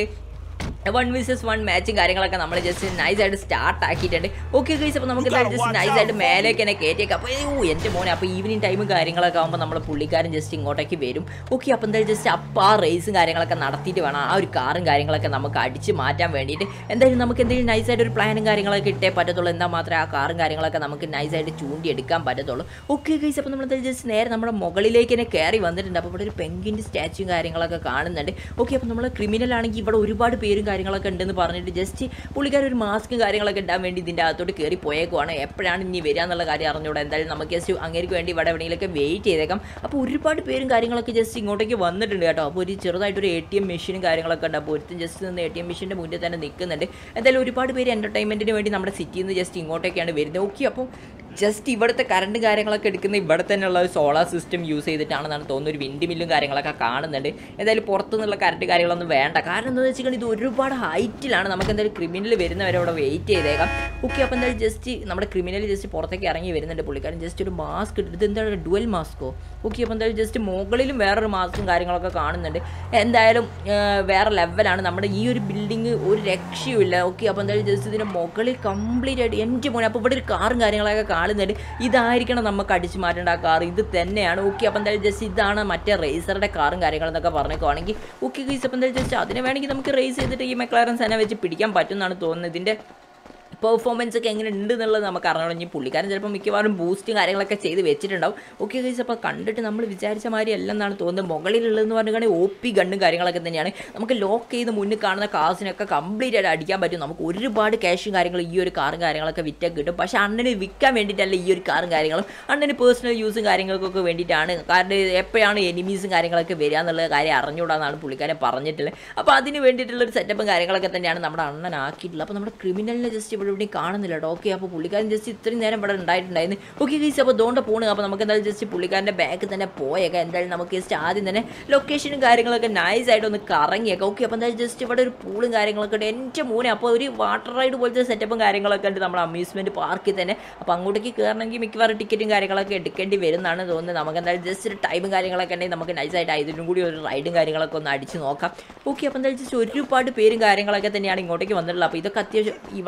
[SPEAKER 1] വൺ വിസസ് വൺ മാച്ചും കാര്യങ്ങളൊക്കെ നമ്മൾ ജസ്റ്റ് നൈസായിട്ട് സ്റ്റാർട്ട് ആക്കിയിട്ടുണ്ട് ഓക്കെ ഗൈസ് അപ്പോൾ നമുക്ക് ജസ്റ്റ് നൈസായിട്ട് മേലേക്ക് തന്നെ കയറ്റിയേക്കാം അപ്പോൾ ഓ എൻ്റെ മോനെ അപ്പോൾ ഈവനിങ് ടൈമും കാര്യങ്ങളൊക്കെ ആകുമ്പോൾ നമ്മൾ പുള്ളിക്കാരൻ ജസ്റ്റ് ഇങ്ങോട്ടേക്ക് വരും ഓക്കെ അപ്പോൾ എന്തായാലും ജസ്റ്റ് അപ്പോൾ ആ റേസും കാര്യങ്ങളൊക്കെ നടത്തിയിട്ട് വേണം ആ ഒരു കാറും കാര്യങ്ങളൊക്കെ നമുക്ക് അടിച്ച് മാറ്റാൻ വേണ്ടിയിട്ട് എന്തായാലും നമുക്ക് എന്തെങ്കിലും നൈസായിട്ട് ഒരു പ്ലാനും കാര്യങ്ങളൊക്കെ ഇട്ടേ പറ്റത്തുള്ളൂ എന്നാൽ മാത്രമേ ആ കാറും കാര്യങ്ങളൊക്കെ നമുക്ക് നൈസായിട്ട് ചൂണ്ടിയെടുക്കാൻ പറ്റത്തുള്ളൂ ഓക്കെ ഗൈസ് അപ്പോൾ നമ്മൾ ജസ്റ്റ് നേരെ നമ്മുടെ മുകളിലേക്ക് തന്നെ കയറി വന്നിട്ടുണ്ട് അപ്പോൾ ഇവിടെ ഒരു പെങ്കിൻ്റെ സ്റ്റാച്ചുവും കാര്യങ്ങളൊക്കെ കാണുന്നുണ്ട് ഓക്കെ അപ്പോൾ നമ്മൾ ക്രിമിനൽ ആണെങ്കിൽ ഇവിടെ ഒരുപാട് പേരും കാര്യങ്ങളൊക്കെ ഉണ്ടെന്ന് പറഞ്ഞിട്ട് ജസ്റ്റ് പുള്ളിക്കാർ ഒരു മാസ്കും കാര്യങ്ങളൊക്കെ ഇടാൻ വേണ്ടി ഇതിൻ്റെ അകത്തോട്ട് കയറി പോയേക്കുവാണ് എപ്പോഴാണ് ഇനി വരിക എന്നുള്ള കാര്യം അറിഞ്ഞൂടെ എന്തായാലും നമുക്ക് ജസ്റ്റ് അങ്ങേക്ക് വേണ്ടി ഇവിടെ എവിടെയെങ്കിലൊക്കെ വെയിറ്റ് ചെയ്തേക്കാം അപ്പോൾ ഒരുപാട് പേരും കാര്യങ്ങളൊക്കെ ജസ്റ്റ് ഇങ്ങോട്ടേക്ക് വന്നിട്ടുണ്ട് കേട്ടോ അപ്പോൾ ഒരു ചെറുതായിട്ടൊരു എ ടി എം മെഷീനും കാര്യങ്ങളൊക്കെ ഉണ്ട് അപ്പോൾ ഒരുത്തും ജസ്റ്റ് നിന്ന് എ ടി എം മെഷീൻ്റെ മുന്നിൽ തന്നെ നിൽക്കുന്നുണ്ട് എന്തായാലും ഒരുപാട് പേര് എൻ്റർടൈൻമെൻറ്റിന് വേണ്ടി നമ്മുടെ സിറ്റിയിൽ നിന്ന് ജസ്റ്റ് ഇങ്ങോട്ടേക്കാണ് വരുന്നത് ഓക്കെ അപ്പോൾ ജസ്റ്റ് ഇവിടുത്തെ കറണ്ട് കാര്യങ്ങളൊക്കെ എടുക്കുന്ന ഇവിടെ തന്നെയുള്ള ഒരു സോളാർ സിസ്റ്റം യൂസ് ചെയ്തിട്ടാണെന്നാണ് തോന്നുന്നത് ഒരു വിൻഡ് മില്ലും കാര്യങ്ങളൊക്കെ കാണുന്നുണ്ട് എന്തായാലും പുറത്തുനിന്നുള്ള കറണ്ട് കാര്യങ്ങളൊന്നും വേണ്ട കാരണം എന്താണെന്ന് വെച്ചിട്ടുണ്ടെങ്കിൽ ഇത് ഒരുപാട് ഹൈറ്റിലാണ് നമുക്ക് എന്തായാലും ക്രിമിനൽ വരുന്നവരെ അവിടെ വെയിറ്റ് ചെയ്തേക്കാം ഓക്കെ അപ്പോൾ എന്തായാലും ജസ്റ്റ് നമ്മുടെ ക്രിമിനൽ ജസ്റ്റ് പുറത്തേക്ക് ഇറങ്ങി വരുന്നുണ്ട് പുള്ളിക്കാരൻ ജസ്റ്റ് ഒരു മാസ്ക് ഇട്ടിട്ട് ഇത് എന്താണ് ഡുവൽ മാസ്കോ ഓക്കെ അപ്പോൾ എന്തായാലും ജസ്റ്റ് മുകളിലും വേറൊരു മാസ്കും കാര്യങ്ങളൊക്കെ കാണുന്നുണ്ട് എന്തായാലും ആ, വേറെ ലെവലാണ് നമ്മുടെ ഈ ഒരു ബിൽഡിങ് ഒരു രക്ഷയുമില്ല ഓക്കെ അപ്പോൾ എന്തായാലും ജസ്റ്റ് ഇതിൻ്റെ മുകളിൽ കംപ്ലീറ്റ് ആയിട്ട് എൻ്റെ മോനെ അപ്പോൾ ഇവിടെ ഒരു കാറും കാര്യങ്ങളൊക്കെ കാണുന്നുണ്ട് ഇതായിരിക്കണം നമുക്ക് അടിച്ചു മാറ്റേണ്ട ആ കാർ ഇത് തന്നെയാണ് ഓക്കെ അപ്പോൾ എന്തായാലും ജസ്റ്റ് ഇതാണ് മറ്റേ റേസറുടെ കാറും കാര്യങ്ങളെന്നൊക്കെ പറഞ്ഞേക്കുവാണെങ്കിൽ ഓക്കെ ഗീസ് അപ്പോൾ എന്തായാലും ജസ്റ്റ് അതിന് വേണമെങ്കിൽ നമുക്ക് റേസ് ചെയ്തിട്ട് ഈ മെക്ലാരൻ സന വെച്ച് പിടിക്കാൻ പറ്റും എന്നാണ് തോന്നുന്നത് ഇതിൻ്റെ പെർഫോമൻസ് ഒക്കെ എങ്ങനെ ഉണ്ട് എന്നുള്ളത് നമുക്ക് അറിയണം ഇനി പുള്ളിക്കാരൻ ചിലപ്പോൾ മിക്കവാറും ബൂസ്റ്റും കാര്യങ്ങളൊക്കെ ചെയ്ത് വെച്ചിട്ടുണ്ടാവും ഓക്കെ ഗൈസ് അപ്പോൾ കണ്ടിട്ട് നമ്മൾ വിചാരിച്ച മാതിരി അല്ല എന്നാണ് തോന്നുന്നത് മുകളിലുള്ളതെന്ന് പറഞ്ഞിട്ടുണ്ടെങ്കിൽ ഒ പി ഗണ്ണും കാര്യങ്ങളൊക്കെ തന്നെയാണ് നമുക്ക് ലോക്ക് ചെയ്ത് മുന്നിൽ കാണുന്ന കാസിനൊക്കെ കംപ്ലീറ്റ് ആയിട്ട് അടിക്കാൻ പറ്റും നമുക്ക് ഒരുപാട് ക്യാഷും കാര്യങ്ങളും ഈ ഒരു കാറും കാര്യങ്ങളൊക്കെ വിറ്റൊക്കെ കിട്ടും പക്ഷേ അണ്ണന് വിൽക്കാൻ വേണ്ടിയിട്ടല്ല ഈ ഒരു കാറും കാര്യങ്ങളും അണ്ണന് പേഴ്സണൽ യൂസും കാര്യങ്ങൾക്കൊക്കെ വേണ്ടിയിട്ടാണ് കാരണം എപ്പോഴാണ് എനിമീസും കാര്യങ്ങളൊക്കെ വരിക എന്നുള്ള കാര്യം അറിഞ്ഞുകൂടാന്നാണ് പുള്ളിക്കാരൻ പറഞ്ഞിട്ടുള്ളത് അപ്പോൾ അതിന് വേണ്ടിയിട്ടുള്ള ഒരു സെറ്റപ്പും കാര്യങ്ങളൊക്കെ തന്നെയാണ് നമ്മുടെ അണ്ണൻ ആക്കിയിട്ടുള്ളത് അപ്പോൾ നമ്മുടെ ക്രിമിനലിനെ ജസ്റ്റ് ഇവിടെ ഇവിടെ കാണുന്നില്ല കേട്ടോ ഓക്കെ അപ്പോൾ പുള്ളിക്കാരൻ ജസ്റ്റ് ഇത്രയും നേരം ഇവിടെ ഉണ്ടായിട്ടുണ്ടായിരുന്നു ഓക്കെ ഗീസ് അപ്പോൾ ദോണ്ട പോണ് അപ്പോൾ നമുക്ക് എന്തായാലും ജസ്റ്റ് പുള്ളിക്കാരൻ്റെ ബാക്ക് തന്നെ പോയേക്കാം എന്തായാലും നമുക്ക് ജസ്റ്റ് ആദ്യം തന്നെ ലൊക്കേഷനും കാര്യങ്ങളൊക്കെ നൈസ് ആയിട്ട് ഒന്ന് കറങ്ങിയേക്കാം ഓക്കെ അപ്പോൾ എന്തായാലും ജസ്റ്റ് ഇവിടെ ഒരു പൂളും കാര്യങ്ങളൊക്കെ ഉണ്ട് എൻ്റെ മൂനെ അപ്പോൾ ഒരു വാട്ടർ റൈഡ് പോലത്തെ സെറ്റപ്പും കാര്യങ്ങളൊക്കെ ഉണ്ട് നമ്മുടെ അമ്യൂസ്മെൻറ്റ് പാർക്കിൽ തന്നെ അപ്പോൾ അങ്ങോട്ടേക്ക് കയറണമെങ്കിൽ മിക്കവാറും ടിക്കറ്റും കാര്യങ്ങളൊക്കെ എടുക്കേണ്ടി വരുന്നതാണ് തോന്നുന്നത് നമുക്ക് എന്തായാലും ജസ്റ്റ് ഒരു ടൈമും കാര്യങ്ങളൊക്കെ ഉണ്ടെങ്കിൽ നമുക്ക് നൈസായിട്ട് ഇതിനും കൂടി ഒരു റൈഡും കാര്യങ്ങളൊക്കെ ഒന്ന് അടിച്ച് നോക്കാം ഓക്കെ അപ്പോൾ എന്തായാലും ജസ്റ്റ് ഒരുപാട് പേരും കാര്യങ്ങളൊക്കെ തന്നെയാണ് ഇങ്ങോട്ടേക്ക് വന്നിട്ടുള്ളത് അപ്പോൾ ഇതൊക്കെ അത്യാവശ്യം ഇവളെ നമുക്ക് നൈസ്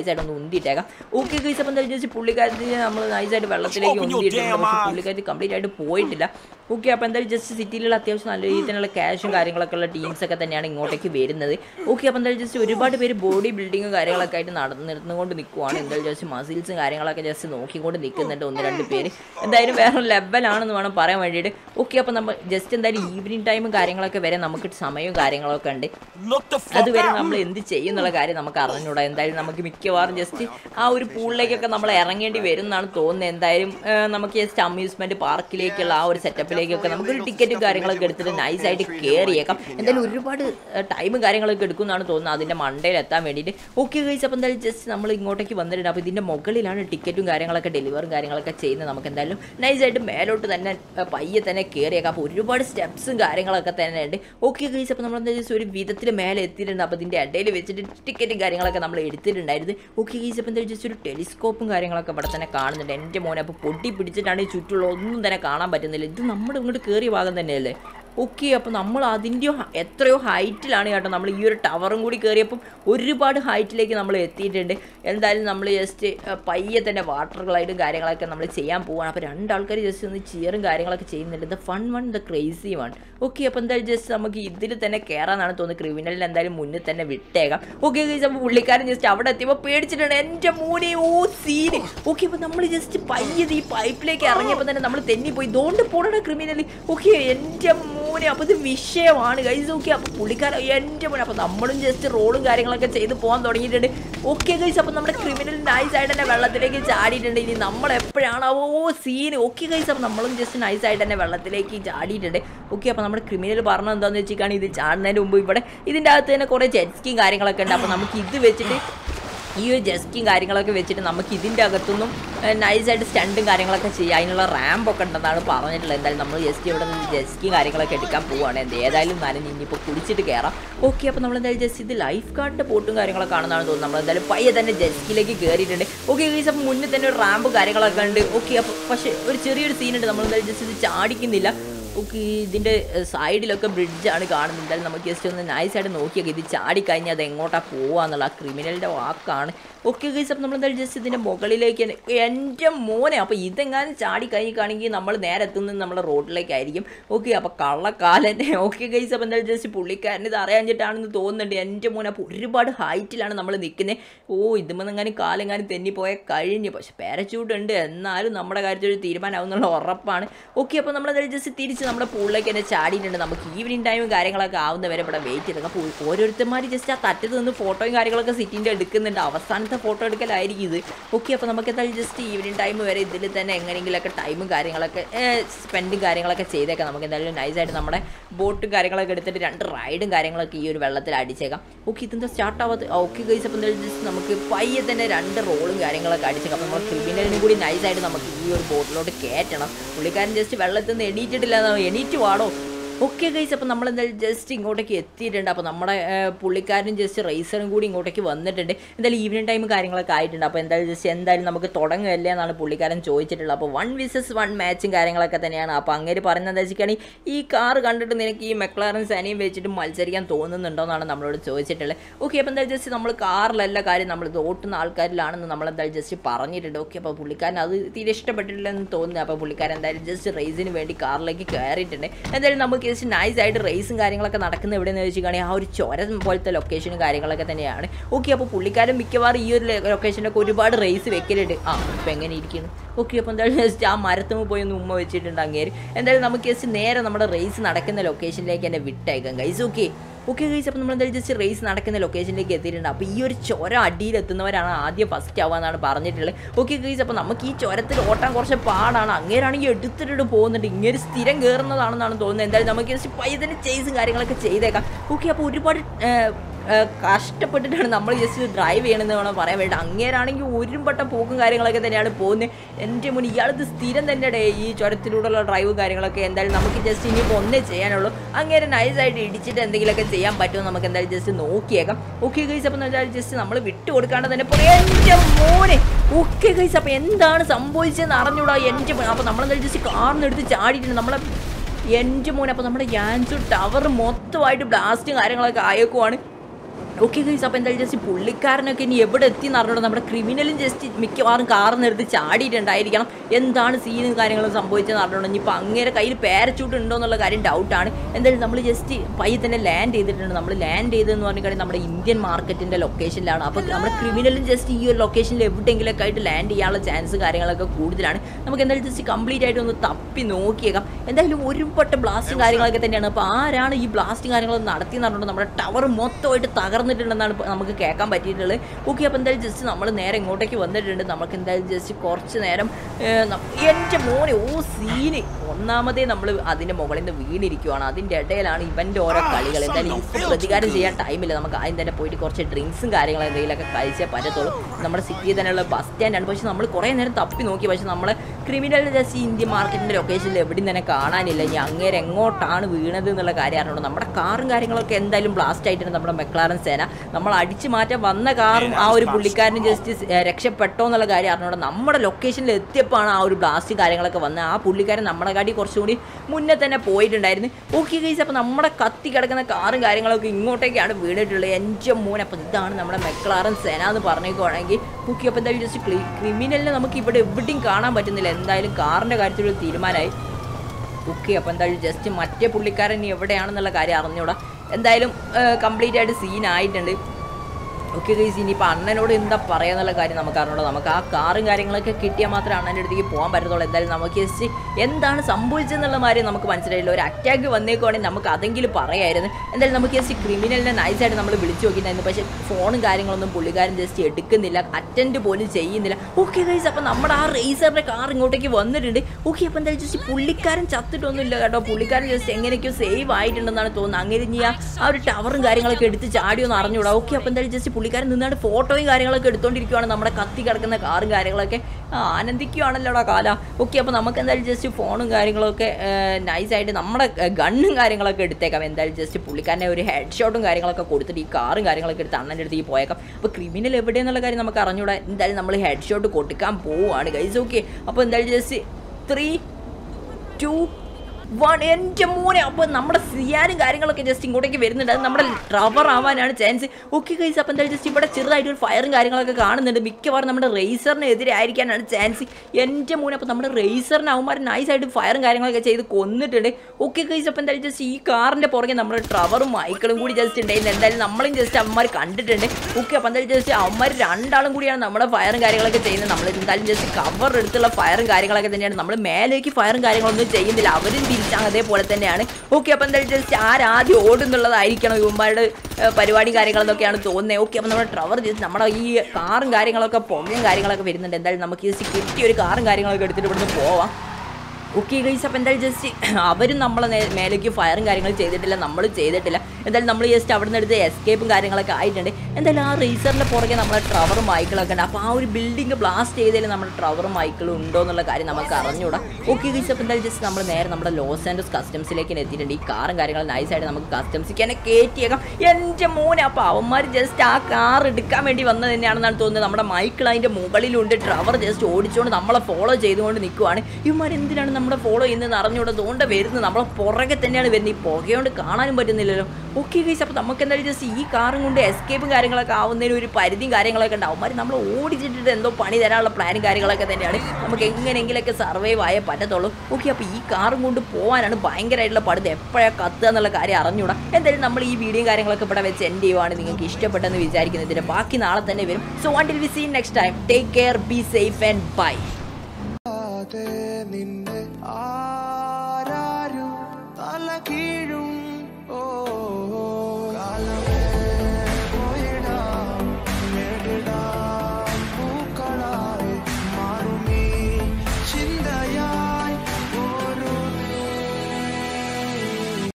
[SPEAKER 1] നൈസായിട്ട് ഒന്ന് ഉന്തിയിട്ടേക്കാം ഓക്കെ ഗൈസ് അപ്പം എന്താ വെച്ചാൽ പുള്ളിക്കാരത്തിന് നമ്മൾ നൈസായിട്ട് വെള്ളത്തിലേക്ക്
[SPEAKER 2] Open your
[SPEAKER 1] ഉന്തിയിട്ടുണ്ട്
[SPEAKER 2] damn
[SPEAKER 1] പക്ഷേ
[SPEAKER 2] eyes.
[SPEAKER 1] പുള്ളിക്കാരത്തി കംപ്ലീറ്റ് ആയിട്ട് പോയിട്ടില്ല ഓക്കെ അപ്പോൾ എന്തായാലും ജസ്റ്റ് സിറ്റിയിലുള്ള അത്യാവശ്യം നല്ല രീതിയിലുള്ള ക്യാഷും കാര്യങ്ങളൊക്കെ ഉള്ള ടീംസ് ഒക്കെ തന്നെയാണ് ഇങ്ങോട്ടേക്ക് വരുന്നത് ഓക്കെ അപ്പോൾ എന്തായാലും ജസ്റ്റ് ഒരുപാട് പേര് ബോഡി ബിൽഡിങ്ങും കാര്യങ്ങളൊക്കെ ആയിട്ട് നടന്നിരുന്നുകൊണ്ട് നിൽക്കുവാണ് എന്തായാലും ജസ്റ്റ് മസിൽസും കാര്യങ്ങളൊക്കെ ജസ്റ്റ് നോക്കിക്കൊണ്ട് നിൽക്കുന്നുണ്ട് ഒന്ന് രണ്ട് പേര് എന്തായാലും വേറെ ലെവലാണെന്ന് വേണം പറയാൻ വേണ്ടിയിട്ട് ഓക്കെ അപ്പോൾ നമ്മൾ ജസ്റ്റ് എന്തായാലും ഈവനിങ് ടൈമും കാര്യങ്ങളൊക്കെ വരെ നമുക്ക് സമയവും കാര്യങ്ങളൊക്കെ ഉണ്ട്
[SPEAKER 2] Look the fuck
[SPEAKER 1] അതുവരെ
[SPEAKER 2] out.
[SPEAKER 1] നമ്മൾ എന്ത് ചെയ്യും എന്നുള്ള കാര്യം നമുക്ക് അറിഞ്ഞൂടാ എന്തായാലും നമുക്ക് മിക്കവാറും ജസ്റ്റ് ആ ഒരു പൂളിലേക്കൊക്കെ നമ്മൾ ഇറങ്ങേണ്ടി വരും എന്നാണ് തോന്നുന്നത് എന്തായാലും ആ, നമുക്ക് ജസ്റ്റ് അമ്യൂസ്മെന്റ് പാർക്കിലേക്കുള്ള ആ ഒരു സെറ്റപ്പിലേക്കൊക്കെ നമുക്കൊരു ടിക്കറ്റും കാര്യങ്ങളൊക്കെ എടുത്തിട്ട് നൈസായിട്ട് കയറിയേക്കാം എന്തായാലും ഒരുപാട് ടൈമും കാര്യങ്ങളൊക്കെ എടുക്കും എന്നാണ് തോന്നുന്നത് അതിൻ്റെ മണ്ടയിൽ എത്താൻ വേണ്ടിയിട്ട് ഓക്കെ കഴിച്ച് അപ്പോൾ എന്തായാലും ജസ്റ്റ് നമ്മൾ ഇങ്ങോട്ടേക്ക് വന്നിട്ടുണ്ട് അപ്പോൾ ഇതിൻ്റെ മുകളിലാണ് ടിക്കറ്റും കാര്യങ്ങളൊക്കെ ഡെലിവറും കാര്യങ്ങളൊക്കെ ചെയ്യുന്നത് നമുക്ക് എന്തായാലും നൈസായിട്ട് മേലോട്ട് തന്നെ ആ, പയ്യെ തന്നെ കയറിയേക്കാം അപ്പോൾ ഒരുപാട് സ്റ്റെപ്സും കാര്യങ്ങളൊക്കെ തന്നെ ഉണ്ട് ഓക്കെ കഴിച്ച് അപ്പോൾ നമ്മൾ എന്താ വെച്ചാൽ ഒരു വിധത്തിൽ മേലെ എത്തിയിട്ടുണ്ട് അപ്പോൾ ഇതിൻ്റെ ഇടയിൽ വെച്ചിട്ട് ടിക്കറ്റും കാര്യങ്ങളൊക്കെ നമ്മൾ എടുത്തിട്ടുണ്ടായിരുന്നു ഓക്കെ കഴിച്ച് അപ്പോൾ എന്താ ജസ്റ്റ് ഒരു ടെലിസ്കോപ്പും കാര്യങ്ങളൊക്കെ ഇവിടെ തന്നെ കാണുന്നുണ്ട് എൻ്റെ മോനെ അപ്പോൾ പൊട്ടി പിടിച്ചിട്ടാണ് ഈ ചുറ്റുള്ള ഒന്നും തന്നെ കാണാൻ പറ്റുന്നില്ല ഇത് നമ്മുടെ ഇങ്ങോട്ട് കയറിയ ഭാഗം തന്നെയല്ലേ ഓക്കെ അപ്പോൾ നമ്മൾ അതിൻ്റെ എത്രയോ ഹൈറ്റിലാണ് കേട്ടോ നമ്മൾ ഈ ഒരു ടവറും കൂടി കയറിയപ്പം ഒരുപാട് ഹൈറ്റിലേക്ക് നമ്മൾ എത്തിയിട്ടുണ്ട് എന്തായാലും നമ്മൾ ജസ്റ്റ് പയ്യെ തന്നെ വാട്ടർ ഗ്ലൈഡും കാര്യങ്ങളൊക്കെ നമ്മൾ ചെയ്യാൻ പോവാണ് അപ്പോൾ രണ്ടാൾക്കാർ ജസ്റ്റ് ഒന്ന് ചിയറും കാര്യങ്ങളൊക്കെ ചെയ്യുന്നുണ്ട് the fun one the crazy one okay അപ്പോൾ എന്തായാലും ജസ്റ്റ് നമുക്ക് ഇതിൽ തന്നെ കയറാനാണ് തോന്നുന്നത് ക്രിമിനലിന് എന്തായാലും മുന്നിൽ തന്നെ വിട്ടേക്കാം ഓക്കെ അപ്പോൾ പുള്ളിക്കാരൻ ജസ്റ്റ് അവിടെ എത്തിയപ്പോൾ പേടിച്ചിട്ടുണ്ട് എൻ്റെ മൂനെ ഓ സീന് ഓക്കെ അപ്പോൾ നമ്മൾ ജസ്റ്റ് പയ്യത് ഈ പൈപ്പിലേക്ക് ഇറങ്ങിയപ്പോൾ തന്നെ നമ്മൾ തെന്നിപ്പോയി ഇതുകൊണ്ട് പോണ ക്രിമിനൽ ഓക്കെ എൻ്റെ മോനെ അപ്പോൾ ഇത് വിഷയമാണ് കൈസ് ഓക്കെ അപ്പോൾ പുള്ളിക്കാരൻ എൻ്റെ മോനെ അപ്പോൾ നമ്മളും ജസ്റ്റ് റോളും കാര്യങ്ങളൊക്കെ ചെയ്ത് പോകാൻ തുടങ്ങിയിട്ടുണ്ട് ഓക്കെ ഗൈസ് അപ്പോൾ നമ്മുടെ ക്രിമിനൽ നൈസായിട്ട് തന്നെ വെള്ളത്തിലേക്ക് ചാടിയിട്ടുണ്ട് ഇനി നമ്മൾ എപ്പോഴാണ് ഓ സീൻ ഓക്കെ ഗൈസ് അപ്പോൾ നമ്മളും ജസ്റ്റ് നൈസായിട്ട് തന്നെ വെള്ളത്തിലേക്ക് ചാടിയിട്ടുണ്ട് ഓക്കെ അപ്പോൾ നമ്മുടെ ക്രിമിനൽ പറഞ്ഞത് എന്താണെന്ന് വെച്ചിട്ടാണ് ഇത് ചാടുന്നതിന് മുമ്പ് ഇവിടെ ഇതിൻ്റെ അകത്ത് തന്നെ കുറേ ജെറ്റ്സ്കിയും കാര്യങ്ങളൊക്കെ ഉണ്ട് അപ്പോൾ നമുക്ക് ഇത് വെച്ചിട്ട് ഈ ഒരു ജസ്കിയും കാര്യങ്ങളൊക്കെ വെച്ചിട്ട് നമുക്ക് ഇതിൻ്റെ അകത്തുനിന്നും നൈസായിട്ട് സ്റ്റണ്ടും കാര്യങ്ങളൊക്കെ ചെയ്യാം അതിനുള്ള റാമ്പൊക്കെ ഉണ്ടെന്നാണ് പറഞ്ഞിട്ടുള്ളത് എന്തായാലും നമ്മൾ ജസ്റ്റ് ഇവിടെ നിന്ന് ജസ്കിയും കാര്യങ്ങളൊക്കെ എടുക്കാൻ പോവുകയാണ് എന്ത് ഏതായാലും നനഞ്ഞ് ഇനിയിപ്പോൾ കുടിച്ചിട്ട് കയറാം ഓക്കെ അപ്പോൾ നമ്മൾ എന്തായാലും ജസ്റ്റ് ഇത് ലൈഫ് ഗാർഡിൻ്റെ പോട്ടും കാര്യങ്ങളൊക്കെ ആണെന്നാണ് തോന്നുന്നത് നമ്മൾ എന്തായാലും പയ്യെ തന്നെ ജസ്കിലേക്ക് കയറിയിട്ടുണ്ട് ഓക്കെ ഗൈസ് അപ്പോൾ മുന്നിൽ തന്നെ ഒരു റാമ്പ് കാര്യങ്ങളൊക്കെ ഉണ്ട് ഓക്കെ അപ്പോൾ പക്ഷേ ഒരു ചെറിയൊരു സീനുണ്ട് നമ്മൾ എന്തായാലും ജസ്റ്റ് ഇത് ചാടിക്കുന്നില്ല ഓക്കെ ഇതിൻ്റെ സൈഡിലൊക്കെ ബ്രിഡ്ജാണ് കാണുന്നത് എന്തായാലും നമുക്ക് ജസ്റ്റ് ഒന്ന് നൈസായിട്ട് നോക്കിയൊക്കെ ഇത് ചാടിക്കഴിഞ്ഞാൽ അത് എങ്ങോട്ടാണ് പോവാന്നുള്ള ആ ക്രിമിനലിൻ്റെ വാക്കാണ് ഓക്കെ ഗൈസ് അപ്പോൾ നമ്മൾ എന്തായാലും ജസ്റ്റ് ഇതിൻ്റെ മുകളിലേക്ക് തന്നെ എൻ്റെ മോനെ അപ്പോൾ ഇതെങ്ങാനും ചാടി കഴിഞ്ഞിട്ടാണെങ്കിൽ നമ്മൾ നേരെ എത്തുന്നത് നമ്മുടെ റോഡിലേക്കായിരിക്കും ഓക്കെ അപ്പോൾ കള്ളക്കാലൻ്റെ ഓക്കെ ഗൈസ് അപ്പോൾ എന്തായാലും ജസ്റ്റ് പുള്ളിക്കാരന് ഇത് അറിയാഞ്ഞിട്ടാണെന്ന് തോന്നുന്നുണ്ട് എൻ്റെ മോനെ അപ്പോൾ ഒരുപാട് ഹൈറ്റിലാണ് നമ്മൾ നിൽക്കുന്നത് ഓ ഇതുമെന്നെങ്ങാനും കാലെങ്ങാനും തെന്നിപ്പോയ കഴിഞ്ഞു പക്ഷെ പാരച്യൂട്ട് ഉണ്ട് എന്നാലും നമ്മുടെ കാര്യത്തിൽ ഒരു തീരുമാനമാവും എന്നുള്ള ഉറപ്പാണ് ഓക്കെ അപ്പോൾ നമ്മൾ എന്തായാലും ജസ്റ്റ് തിരിച്ച് നമ്മുടെ പൂളിലേക്ക് തന്നെ ചാടിയിട്ടുണ്ട് നമുക്ക് ഈവനിങ് ടൈമും കാര്യങ്ങളൊക്കെ ആവുന്നവരെ ഇവിടെ വെയിറ്റ് ചെയ്ത് അപ്പോൾ ഓരോരുത്തന്മാർ ജസ്റ്റ് ആ തറ്റത്ത് നിന്ന് ഫോട്ടോയും കാര്യങ്ങളൊക്കെ സിറ്റിൻ്റെ എടുക്കുന്നുണ്ട് അവസാനത്തെ ഫോട്ടോ എടുക്കലായിരിക്കും ഇത് ഓക്കെ അപ്പോൾ നമുക്ക് എന്തായാലും ജസ്റ്റ് ഈവനിങ് ടൈം വരെ ഇതിൽ തന്നെ എങ്ങനെയെങ്കിലുമൊക്കെ ടൈമും കാര്യങ്ങളൊക്കെ സ്പെൻഡും കാര്യങ്ങളൊക്കെ ചെയ്തേക്കാം നമുക്ക് എന്തായാലും നൈസായിട്ട് നമ്മുടെ ബോട്ടും കാര്യങ്ങളൊക്കെ എടുത്തിട്ട് രണ്ട് റൈഡും കാര്യങ്ങളൊക്കെ ഈ ഒരു വെള്ളത്തിൽ അടിച്ചേക്കാം ഓക്കെ ഇതെന്താ സ്റ്റാർട്ട് ആവാത്ത ഓക്കെ ഗൈസ് അപ്പോൾ എന്തായാലും ജസ്റ്റ് നമുക്ക് പയ്യെ തന്നെ രണ്ട് റോളും കാര്യങ്ങളൊക്കെ അടിച്ചേക്കാം അപ്പോൾ നമ്മൾ ക്രിമിനലിനും കൂടി നൈസായിട്ട് നമുക്ക് ഈ ഒരു ബോട്ടിലോട്ട് കയറ്റണം പുള്ളിക്കാരൻ ജസ്റ്റ് വെള്ളത്തിൽ നിന്ന് എണീറ്റിട്ടില്ല എണീറ്റ് വാടോ ഓക്കെ ഗൈസ് അപ്പോൾ നമ്മൾ എന്തായാലും ജസ്റ്റ് ഇങ്ങോട്ടേക്ക് എത്തിയിട്ടുണ്ട് അപ്പോൾ നമ്മുടെ ഏർ, പുള്ളിക്കാരനും ജസ്റ്റ് റേസറും കൂടി ഇങ്ങോട്ടേക്ക് വന്നിട്ടുണ്ട് എന്തായാലും ഈവനിങ് ടൈം കാര്യങ്ങളൊക്കെ ആയിട്ടുണ്ട് അപ്പോൾ എന്തായാലും ജസ്റ്റ് എന്തായാലും നമുക്ക് തുടങ്ങുകയല്ലേ എന്നാണ് പുള്ളിക്കാരൻ ചോദിച്ചിട്ടുള്ളത് അപ്പോൾ വൺ വിസസ് വൺ മാച്ചും കാര്യങ്ങളൊക്കെ തന്നെയാണ് അപ്പോൾ അങ്ങനെ പറയുന്നത് എന്താ വെച്ചിട്ടാണെങ്കിൽ ഈ കാർ കണ്ടിട്ട് നിനക്ക് ഈ മെക്ലാറൻ സനിയും വെച്ചിട്ട് മത്സരിക്കാൻ തോന്നുന്നുണ്ടോ എന്നാണ് നമ്മളോട് ചോദിച്ചിട്ടുള്ളത് ഓക്കെ അപ്പോൾ എന്തായാലും ജസ്റ്റ് നമ്മൾ കാറിലല്ല കാര്യം നമ്മൾ ഇത് ഓട്ടുന്ന ആൾക്കാരിലാണെന്ന് നമ്മൾ എന്തായാലും ജസ്റ്റ് പറഞ്ഞിട്ടുണ്ട് ഓക്കെ അപ്പോൾ പുള്ളിക്കാരൻ അത് തീരെ ഇഷ്ടപ്പെട്ടിട്ടില്ലെന്ന് തോന്നുന്നു അപ്പോൾ പുള്ളിക്കാരൻ എന്തായാലും ജസ്റ്റ് റേസിന് വേണ്ടി കാറിലേക്ക് കയറിയിട്ടുണ്ട് എന്തായാലും നമുക്ക് ജസ്റ്റ് നൈസ് ആയിട്ട് റേസും കാര്യങ്ങളൊക്കെ നടക്കുന്ന എവിടെയെന്ന് വെച്ചിട്ടുണ്ടെങ്കിൽ ആ ഒരു ചുരം പോലത്തെ ലൊക്കേഷനും കാര്യങ്ങളൊക്കെ തന്നെയാണ് ഓക്കെ അപ്പോൾ പുള്ളിക്കാരൻ മിക്കവാറും ഈ ഒരു ലൊക്കേഷനൊക്കെ ഒരുപാട് റേസ് വെക്കലുണ്ട് ആ ഇപ്പം എങ്ങനെ ഇരിക്കുന്നു ഓക്കെ അപ്പോൾ എന്തായാലും ജസ്റ്റ് ആ മരത്തുമ്പോൾ പോയി ഒന്ന് ഉമ്മ വെച്ചിട്ടുണ്ട് അങ്ങേര് എന്തായാലും നമുക്ക് ജസ്റ്റ് നേരെ നമ്മുടെ റേസ് നടക്കുന്ന ലൊക്കേഷനിലേക്ക് തന്നെ വിട്ടേക്കാം ഗൈസ് ഓക്കെ ഓക്കെ ഗൈസ് അപ്പോൾ നമ്മൾ എന്തായാലും ജസ്റ്റ് റേസ് നടക്കുന്ന ലൊക്കേഷനിലേക്ക് എത്തിയിട്ടുണ്ട് അപ്പോൾ ഈ ഒരു ചുരം അടിയിലെത്തുന്നവരാണ് ആദ്യം ഫസ്റ്റ് ആവാന്നാണ് പറഞ്ഞിട്ടുള്ളത് ഓക്കെ ഗൈസ് അപ്പോൾ നമുക്ക് ഈ ചുരത്തിൽ ഓട്ടാൻ കുറച്ച് പാടാണ് അങ്ങേരാണെങ്കിൽ എടുത്തിട്ട് പോകുന്നുണ്ട് ഇങ്ങനെ സ്ഥിരം കയറുന്നതാണെന്നാണ് തോന്നുന്നത് എന്തായാലും നമുക്ക് ജസ്റ്റ് പൈതന്നെ ചേസും കാര്യങ്ങളൊക്കെ ചെയ്തേക്കാം ഓക്കെ അപ്പോൾ ഒരുപാട് ഏർ, ഏർ, കഷ്ടപ്പെട്ടിട്ടാണ് നമ്മൾ ജസ്റ്റ് ഡ്രൈവ് ചെയ്യണമെന്ന് വേണം പറയാൻ വേണ്ടി അങ്ങേരാണെങ്കിൽ ഒരുപട്ട പോക്കും കാര്യങ്ങളൊക്കെ തന്നെയാണ് പോകുന്നത് എൻ്റെ മുന്നിൽ ഇയാളത് സ്ഥിരം തന്നെയുടെ ഈ ചുരത്തിലൂടെയുള്ള ഡ്രൈവും കാര്യങ്ങളൊക്കെ എന്തായാലും നമുക്ക് ജസ്റ്റ് ഇനിയിപ്പോൾ ഒന്നേ ചെയ്യാനുള്ളൂ അങ്ങേരെ നൈസായിട്ട് ഇടിച്ചിട്ട് എന്തെങ്കിലുമൊക്കെ ചെയ്യാൻ പറ്റുമോ നമുക്ക് എന്തായാലും ജസ്റ്റ് നോക്കിയേക്കാം ഓക്കെ ഗൈസ് അപ്പോൾ എന്തായാലും ജസ്റ്റ് നമ്മൾ വിട്ടു കൊടുക്കാണ്ട് തന്നെ പറയാം എൻ്റെ മോനെ ഓക്കെ ഗൈസ് അപ്പോൾ എന്താണ് സംഭവിച്ചതെന്ന് അറിഞ്ഞൂടാ എൻ്റെ മോനെ അപ്പോൾ നമ്മളെന്തായാലും ജസ്റ്റ് കാറിനെടുത്ത് ചാടിയിട്ടുണ്ട് നമ്മളെ എൻ്റെ മോനെ അപ്പോൾ നമ്മുടെ യാൻസു ടവർ മൊത്തമായിട്ട് ബ്ലാസ്റ്റും കാര്യങ്ങളൊക്കെ ആയേക്കുവാണ് ഓക്കെ ഗൈസ് അപ്പോൾ എന്തായാലും ജസ്റ്റ് പുള്ളിക്കാരനൊക്കെ ഇനി എവിടെ എത്തി എന്ന് അറിഞ്ഞോളൂ നമ്മുടെ ക്രിമിനലും ജസ്റ്റ് മിക്കവാറും കാർ നിർത്തി ചാടിയിട്ടുണ്ടായിരിക്കണം എന്താണ് സീനും കാര്യങ്ങളും സംഭവിച്ചതെന്ന് അറിഞ്ഞോളൂ ഇനിയിപ്പോൾ അങ്ങേരെ കയ്യിൽ പാരച്ചൂട്ട് ഉണ്ടോ എന്നുള്ള കാര്യം ഡൗട്ടാണ് എന്തായാലും നമ്മൾ ജസ്റ്റ് പയ്യെ തന്നെ ലാൻഡ് ചെയ്തിട്ടുണ്ട് നമ്മൾ ലാൻഡ് ചെയ്തതെന്ന് പറഞ്ഞാൽ നമ്മുടെ ഇന്ത്യൻ മാർക്കറ്റിൻ്റെ ലൊക്കേഷനിലാണ് അപ്പോൾ നമ്മുടെ ക്രിമിനലും ജസ്റ്റ് ഈ ഒരു ലൊക്കേഷനിൽ എവിടെയെങ്കിലുമൊക്കെ ആയിട്ട് ലാൻഡ് ചെയ്യാനുള്ള ചാൻസ് കാര്യങ്ങളൊക്കെ കൂടുതലാണ് നമുക്ക് എന്തായാലും ജസ്റ്റ് കംപ്ലീറ്റ് ആയിട്ട് ഒന്ന് തപ്പി നോക്കിയേക്കാം എന്തായാലും ഒരുപാട് ബ്ലാസ്റ്റും കാര്യങ്ങളൊക്കെ തന്നെയാണ് അപ്പോൾ ആരാണ് ഈ ബ്ലാസ്റ്റും കാര്യങ്ങളൊക്കെ നടത്തിയെന്ന് പറഞ്ഞിട്ട് നമ്മുടെ ടവർ മൊത്തമായിട്ട് തകർന്നിട്ടുണ്ടെന്നാണ് ഇപ്പൊ നമുക്ക് കേൾക്കാൻ പറ്റിയിട്ടുള്ളത് ഓക്കെ അപ്പോൾ എന്തായാലും ജസ്റ്റ് നമ്മൾ നേരെ ഇങ്ങോട്ടേക്ക് വന്നിട്ടുണ്ട് നമുക്ക് എന്തായാലും ജസ്റ്റ് കുറച്ച് നേരം ഏർ, ന- എൻ്റെ മോനെ ഓ സീന് ഒന്നാമതേ നമ്മൾ അതിൻ്റെ മുകളിൽ നിന്ന് വീണിരിക്കുവാണ് അതിൻ്റെ ഇടയിലാണ് ഇവൻ്റെ ഓരോ കളികൾ എന്തായാലും ഇപ്പോൾ പ്രതികാരം ചെയ്യാൻ ടൈമില്ല നമുക്ക് ആദ്യം തന്നെ പോയിട്ട് കുറച്ച് ഡ്രിങ്ക്സും കാര്യങ്ങളും എന്തെങ്കിലുമൊക്കെ കഴിച്ചേ പറ്റത്തുള്ളൂ നമ്മുടെ സിറ്റിയിൽ തന്നെയുള്ള ബസ് സ്റ്റാൻഡാണ് പക്ഷേ നമ്മൾ കുറേ നേരം തപ്പി നോക്കി പക്ഷേ നമ്മളെ ക്രിമിനൽ ജസ്റ്റ് ഇന്ത്യ മാർക്കറ്റിൻ്റെ ലൊക്കേഷനിൽ എവിടെയും തന്നെ കാണാനില്ല ഇനി അങ്ങേരെ എങ്ങോട്ടാണ് വീണത് എന്നുള്ള കാര്യം അറിയണം നമ്മുടെ കാറും കാര്യങ്ങളൊക്കെ എന്തായാലും ബ്ലാസ്റ്റ് ആയിട്ടുണ്ട് നമ്മുടെ മെക്ലാറൻ സേന നമ്മൾ അടിച്ചു മാറ്റാൻ വന്ന കാറും ആ ഒരു പുള്ളിക്കാരന് ജസ്റ്റ് രക്ഷപ്പെട്ടോ എന്നുള്ള കാര്യം അറിഞ്ഞോണ്ട് നമ്മുടെ ലൊക്കേഷനിൽ എത്തിയപ്പോഴാണ് ആ ഒരു ബ്ലാസ്റ്റ് കാര്യങ്ങളൊക്കെ വന്നത് ആ പുള്ളിക്കാരൻ നമ്മുടെ കാട്ടി കുറച്ചും കൂടി മുന്നേ തന്നെ പോയിട്ടുണ്ടായിരുന്നു ഓക്കെ ഗൈസ് അപ്പോൾ നമ്മുടെ കത്തി കിടക്കുന്ന കാറും കാര്യങ്ങളൊക്കെ ഇങ്ങോട്ടേക്കാണ് വീണിട്ടുള്ളത് എൻ്റെ മോൻ അപ്പോൾ ഇതാണ് നമ്മുടെ മെക്ലാറൻ സേന എന്ന് പറഞ്ഞേക്കുവാണെങ്കിൽ ഓക്കെ അപ്പോൾ എന്തായാലും ജസ്റ്റ് ക്രിമിനലിനെ നമുക്ക് ഇവിടെ എവിടെയും കാണാൻ പറ്റുന്നില്ല എന്തായാലും കാറിൻ്റെ കാര്യത്തിൽ ഒരു തീരുമാനമായി ഓക്കെ അപ്പോൾ എന്തായാലും ജസ്റ്റ് മറ്റേ പുള്ളിക്കാരൻ ഇനി എവിടെയാണെന്നുള്ള കാര്യം അറിഞ്ഞൂടാ എന്തായാലും കംപ്ലീറ്റ് ആയിട്ട് സീൻ ആയിട്ടുണ്ട് ഓക്കെ ഗൈസ് ഇനിയിപ്പോൾ അണ്ണനോട് എന്താ പറയാന്നുള്ള കാര്യം നമുക്ക് അറിഞ്ഞൂടാ നമുക്ക് ആ കാറും കാര്യങ്ങളൊക്കെ കിട്ടിയാൽ മാത്രമേ അണ്ണൻ്റെ അടുത്തേക്ക് പോകാൻ പറ്റത്തുള്ളൂ എന്തായാലും നമുക്ക് ജസ്റ്റ് എന്താണ് സംഭവിച്ചതെന്നുള്ള കാര്യം നമുക്ക് മനസ്സിലായില്ല ഒരു അറ്റാക്ക് വന്നേക്കുവാണെങ്കിൽ നമുക്ക് അതെങ്കിലും പറയായിരുന്നു എന്തായാലും നമുക്ക് ജസ്റ്റ് ക്രിമിനലിനെ നൈസായിട്ട് നമ്മൾ വിളിച്ചു നോക്കിയിട്ടുണ്ടായിരുന്നു പക്ഷേ ഫോണും കാര്യങ്ങളൊന്നും പുള്ളിക്കാരൻ ജസ്റ്റ് എടുക്കുന്നില്ല അറ്റൻഡ് പോലും ചെയ്യുന്നില്ല ഓക്കെ ഗൈസ് അപ്പോൾ നമ്മുടെ ആ റേസറിൻ്റെ കാർ ഇങ്ങോട്ടേക്ക് വന്നിട്ടുണ്ട് ഓക്കെ അപ്പോൾ എന്തായാലും ജസ്റ്റ് പുള്ളിക്കാരൻ ചത്തിട്ടൊന്നുമില്ല കേട്ടോ പുള്ളിക്കാരൻ ജസ്റ്റ് എങ്ങനെയൊക്കെയോ സേവ് ആയിട്ടുണ്ടെന്നാണ് തോന്നുന്നത് അങ്ങനെ ഇനി ആ ആ ഒരു ടവറും കാര്യങ്ങളൊക്കെ എടുത്ത് ചാടിയൊന്ന് അറിഞ്ഞൂടാ ഓക്കെ അപ്പോൾ എന്തായാലും ജസ്റ്റ് പുള്ളിക്കാരൻ നിന്നാണ്ട് ഫോട്ടോയും കാര്യങ്ങളൊക്കെ എടുത്തുകൊണ്ടിരിക്കുവാണ് നമ്മുടെ കത്തി കിടക്കുന്ന കാറും കാര്യങ്ങളൊക്കെ ആ, ആനന്ദിക്കുവാണല്ലോടാ കാല ഓക്കെ അപ്പോൾ നമുക്ക് എന്തായാലും ജസ്റ്റ് ഫോണും കാര്യങ്ങളൊക്കെ നൈസായിട്ട് നമ്മുടെ ഗണ്ണും കാര്യങ്ങളൊക്കെ എടുത്തേക്കാം എന്തായാലും ജസ്റ്റ് പുള്ളിക്കാരനെ ഒരു ഹെഡ് ഷോട്ടും കാര്യങ്ങളൊക്കെ കൊടുത്തിട്ട് ഈ കാറും കാര്യങ്ങളൊക്കെ എടുത്ത് അണ്ണൻ്റെ അടുത്തേക്ക് പോയേക്കാം അപ്പോൾ ക്രിമിനൽ എവിടെയെന്നുള്ള കാര്യം നമുക്ക് അറിഞ്ഞൂടാ എന്തായാലും നമ്മൾ ഹെഡ് ഷോട്ട് കൊടുക്കാൻ പോവുകയാണ് ഗൈസ് ഓക്കെ അപ്പോൾ എന്തായാലും ജസ്റ്റ് ത്രീ ടു വൺ എൻ്റെ മോനെ അപ്പോൾ നമ്മുടെ സിയാനും കാര്യങ്ങളൊക്കെ ജസ്റ്റ് ഇങ്ങോട്ടേക്ക് വരുന്നുണ്ട് അത് നമ്മുടെ റബ്ബർ ആവാനാണ് ചാൻസ് ഓക്കെ കൈസ് അപ്പോൾ എന്തായാലും ജസ്റ്റ് ഇവിടെ ചെറുതായിട്ട് ഒരു ഫയറും കാര്യങ്ങളൊക്കെ കാണുന്നുണ്ട് മിക്കവാറും നമ്മുടെ റേസറിന് എതിരെ ആയിരിക്കാനാണ് ചാൻസ് എൻ്റെ മോനെ അപ്പോൾ നമ്മുടെ റേസറിന് അവന്മാർ നൈസായിട്ട് ഫയറും കാര്യങ്ങളൊക്കെ ചെയ്ത് കൊന്നിട്ടുണ്ട് ഓക്കെ കൈസ് അപ്പോൾ എന്തായാലും ജസ്റ്റ് ഈ കാറിൻ്റെ പുറകെ നമ്മുടെ ട്രവറും മൈക്കിളും കൂടി ജസ്റ്റ് ഉണ്ടായിരുന്നു എന്തായാലും നമ്മളും ജസ്റ്റ് അവന്മാർ കണ്ടിട്ടുണ്ട് ഓക്കെ അപ്പോൾ എന്തായാലും ജസ്റ്റ് അവന്മാർ രണ്ടാളും കൂടിയാണ് നമ്മുടെ ഫയറും കാര്യങ്ങളൊക്കെ ചെയ്യുന്നത് നമ്മൾ എന്തായാലും ജസ്റ്റ് കവർ എടുത്തുള്ള ഫയറും കാര്യങ്ങളൊക്കെ തന്നെയാണ് നമ്മൾ മേലേക്ക് ഫയറും കാര്യങ്ങളൊന്നും ചെയ്യുന്നില്ല അവരും തിരിച്ച് അതേപോലെ തന്നെയാണ് ഓക്കെ അപ്പോൾ എന്തായാലും ജസ്റ്റ് ആരാദ്യം ഓടുന്നുള്ളതായിരിക്കണം ഇവന്മാരുടെ ഏഹ്, പരിപാടി കാര്യങ്ങളെന്നൊക്കെയാണ് തോന്നുന്നത് ഓക്കെ അപ്പോൾ നമ്മുടെ ട്രവർ ജസ്റ്റ് നമ്മുടെ ഈ കാറും കാര്യങ്ങളൊക്കെ പുകയും കാര്യങ്ങളൊക്കെ വരുന്നുണ്ട് എന്തായാലും നമുക്ക് ജസ്റ്റ് കിട്ടിയ ഒരു കാറും കാര്യങ്ങളൊക്കെ എടുത്തിട്ട് ഇവിടുന്ന് പോവാം ഓക്കെ ഗൈസ് അപ്പോൾ എന്തായാലും ജസ്റ്റ് അവരും നമ്മളെ നേ- മേലേക്ക് ഫയറും കാര്യങ്ങളും ചെയ്തിട്ടില്ല നമ്മൾ ചെയ്തിട്ടില്ല എന്തായാലും നമ്മൾ ജസ്റ്റ് അവിടെ നിന്ന് എടുത്ത് എസ്കേപ്പും കാര്യങ്ങളൊക്കെ ആയിട്ടുണ്ട് എന്തായാലും ആ റേസറിൻ്റെ പുറകെ നമ്മളെ ട്രവറും മൈക്കിളൊക്കെ ഉണ്ട് അപ്പോൾ ആ ഒരു ബിൽഡിംഗ് ബ്ലാസ്റ്റ് ചെയ്തതിൽ നമ്മുടെ ട്രവറും മൈക്കിളും ഉണ്ടോ എന്നുള്ള കാര്യം നമുക്ക് അറിഞ്ഞൂടാ ഓക്കെ ഗൈസ് അപ്പോൾ എന്തായാലും ജസ്റ്റ് നമ്മൾ നേരെ നമ്മുടെ ലോസ് ആൻഡോസ് കസ്റ്റംസിലേക്ക് എത്തിയിട്ടുണ്ട് ഈ കാറും കാര്യങ്ങളും നൈസായിട്ട് നമുക്ക് കസ്റ്റംസിക്ക് തന്നെ കയറ്റിയേക്കാം എൻ്റെ മോനെ അപ്പോൾ അവന്മാർ ജസ്റ്റ് ആ കാർ എടുക്കാൻ വേണ്ടി വന്നത് തന്നെയാണെന്നാണ് തോന്നുന്നത് നമ്മുടെ മൈക്കിൾ അതിൻ്റെ മുകളിലുണ്ട് ട്രവർ ജസ്റ്റ് ഓടിച്ചുകൊണ്ട് നമ്മളെ ഫോളോ ചെയ്തുകൊണ്ട് നിൽക്കുവാണ് ഇവന്മാർ എന്തിനാണ് നമ്മുടെ ഫോളോ ചെയ്യുന്നത് അറിഞ്ഞുകൊണ്ട് അതുകൊണ്ട് വരുന്നത് നമ്മളെ പുറകെ തന്നെയാണ് വരുന്നത് ഈ പുകയോണ്ട് കാണാനും പറ്റുന്നില്ലല്ലോ ഓക്കെ ഗൈസ് അപ്പോൾ നമുക്ക് എന്തായാലും ജസ്റ്റ് ഈ കാറും കൊണ്ട് എസ്കേപ്പും കാര്യങ്ങളൊക്കെ ആവുന്നതിന് ഒരു പരിധിയും കാര്യങ്ങളൊക്കെ ഉണ്ട് അവന്മാർ നമ്മൾ ഓടിച്ചിട്ട് എന്തോ പണി തരാനുള്ള പ്ലാനും കാര്യങ്ങളൊക്കെ തന്നെയാണ് നമുക്ക് എങ്ങനെയെങ്കിലൊക്കെ സർവൈവ് ആയേ പറ്റത്തുള്ളൂ ഓക്കെ അപ്പോൾ ഈ കാറും കൊണ്ട് പോകാനാണ് ഭയങ്കരമായിട്ടുള്ള പടുത് എപ്പോഴാണ് കത്തുക എന്നുള്ള കാര്യം അറിഞ്ഞൂടാ എന്തായാലും നമ്മൾ ഈ വീഡിയോ കാര്യങ്ങളൊക്കെ ഇവിടെ വെച്ച് എൻഡ് ചെയ്യുവാണ് നിങ്ങൾക്ക് ഇഷ്ടപ്പെട്ടെന്ന് വിചാരിക്കുന്നത് ഇതിൻ്റെ ബാക്കി നാളെ തന്നെ വരും സോ വണ്ടിൽ we seen next time take care be safe and bye
[SPEAKER 2] നിൻ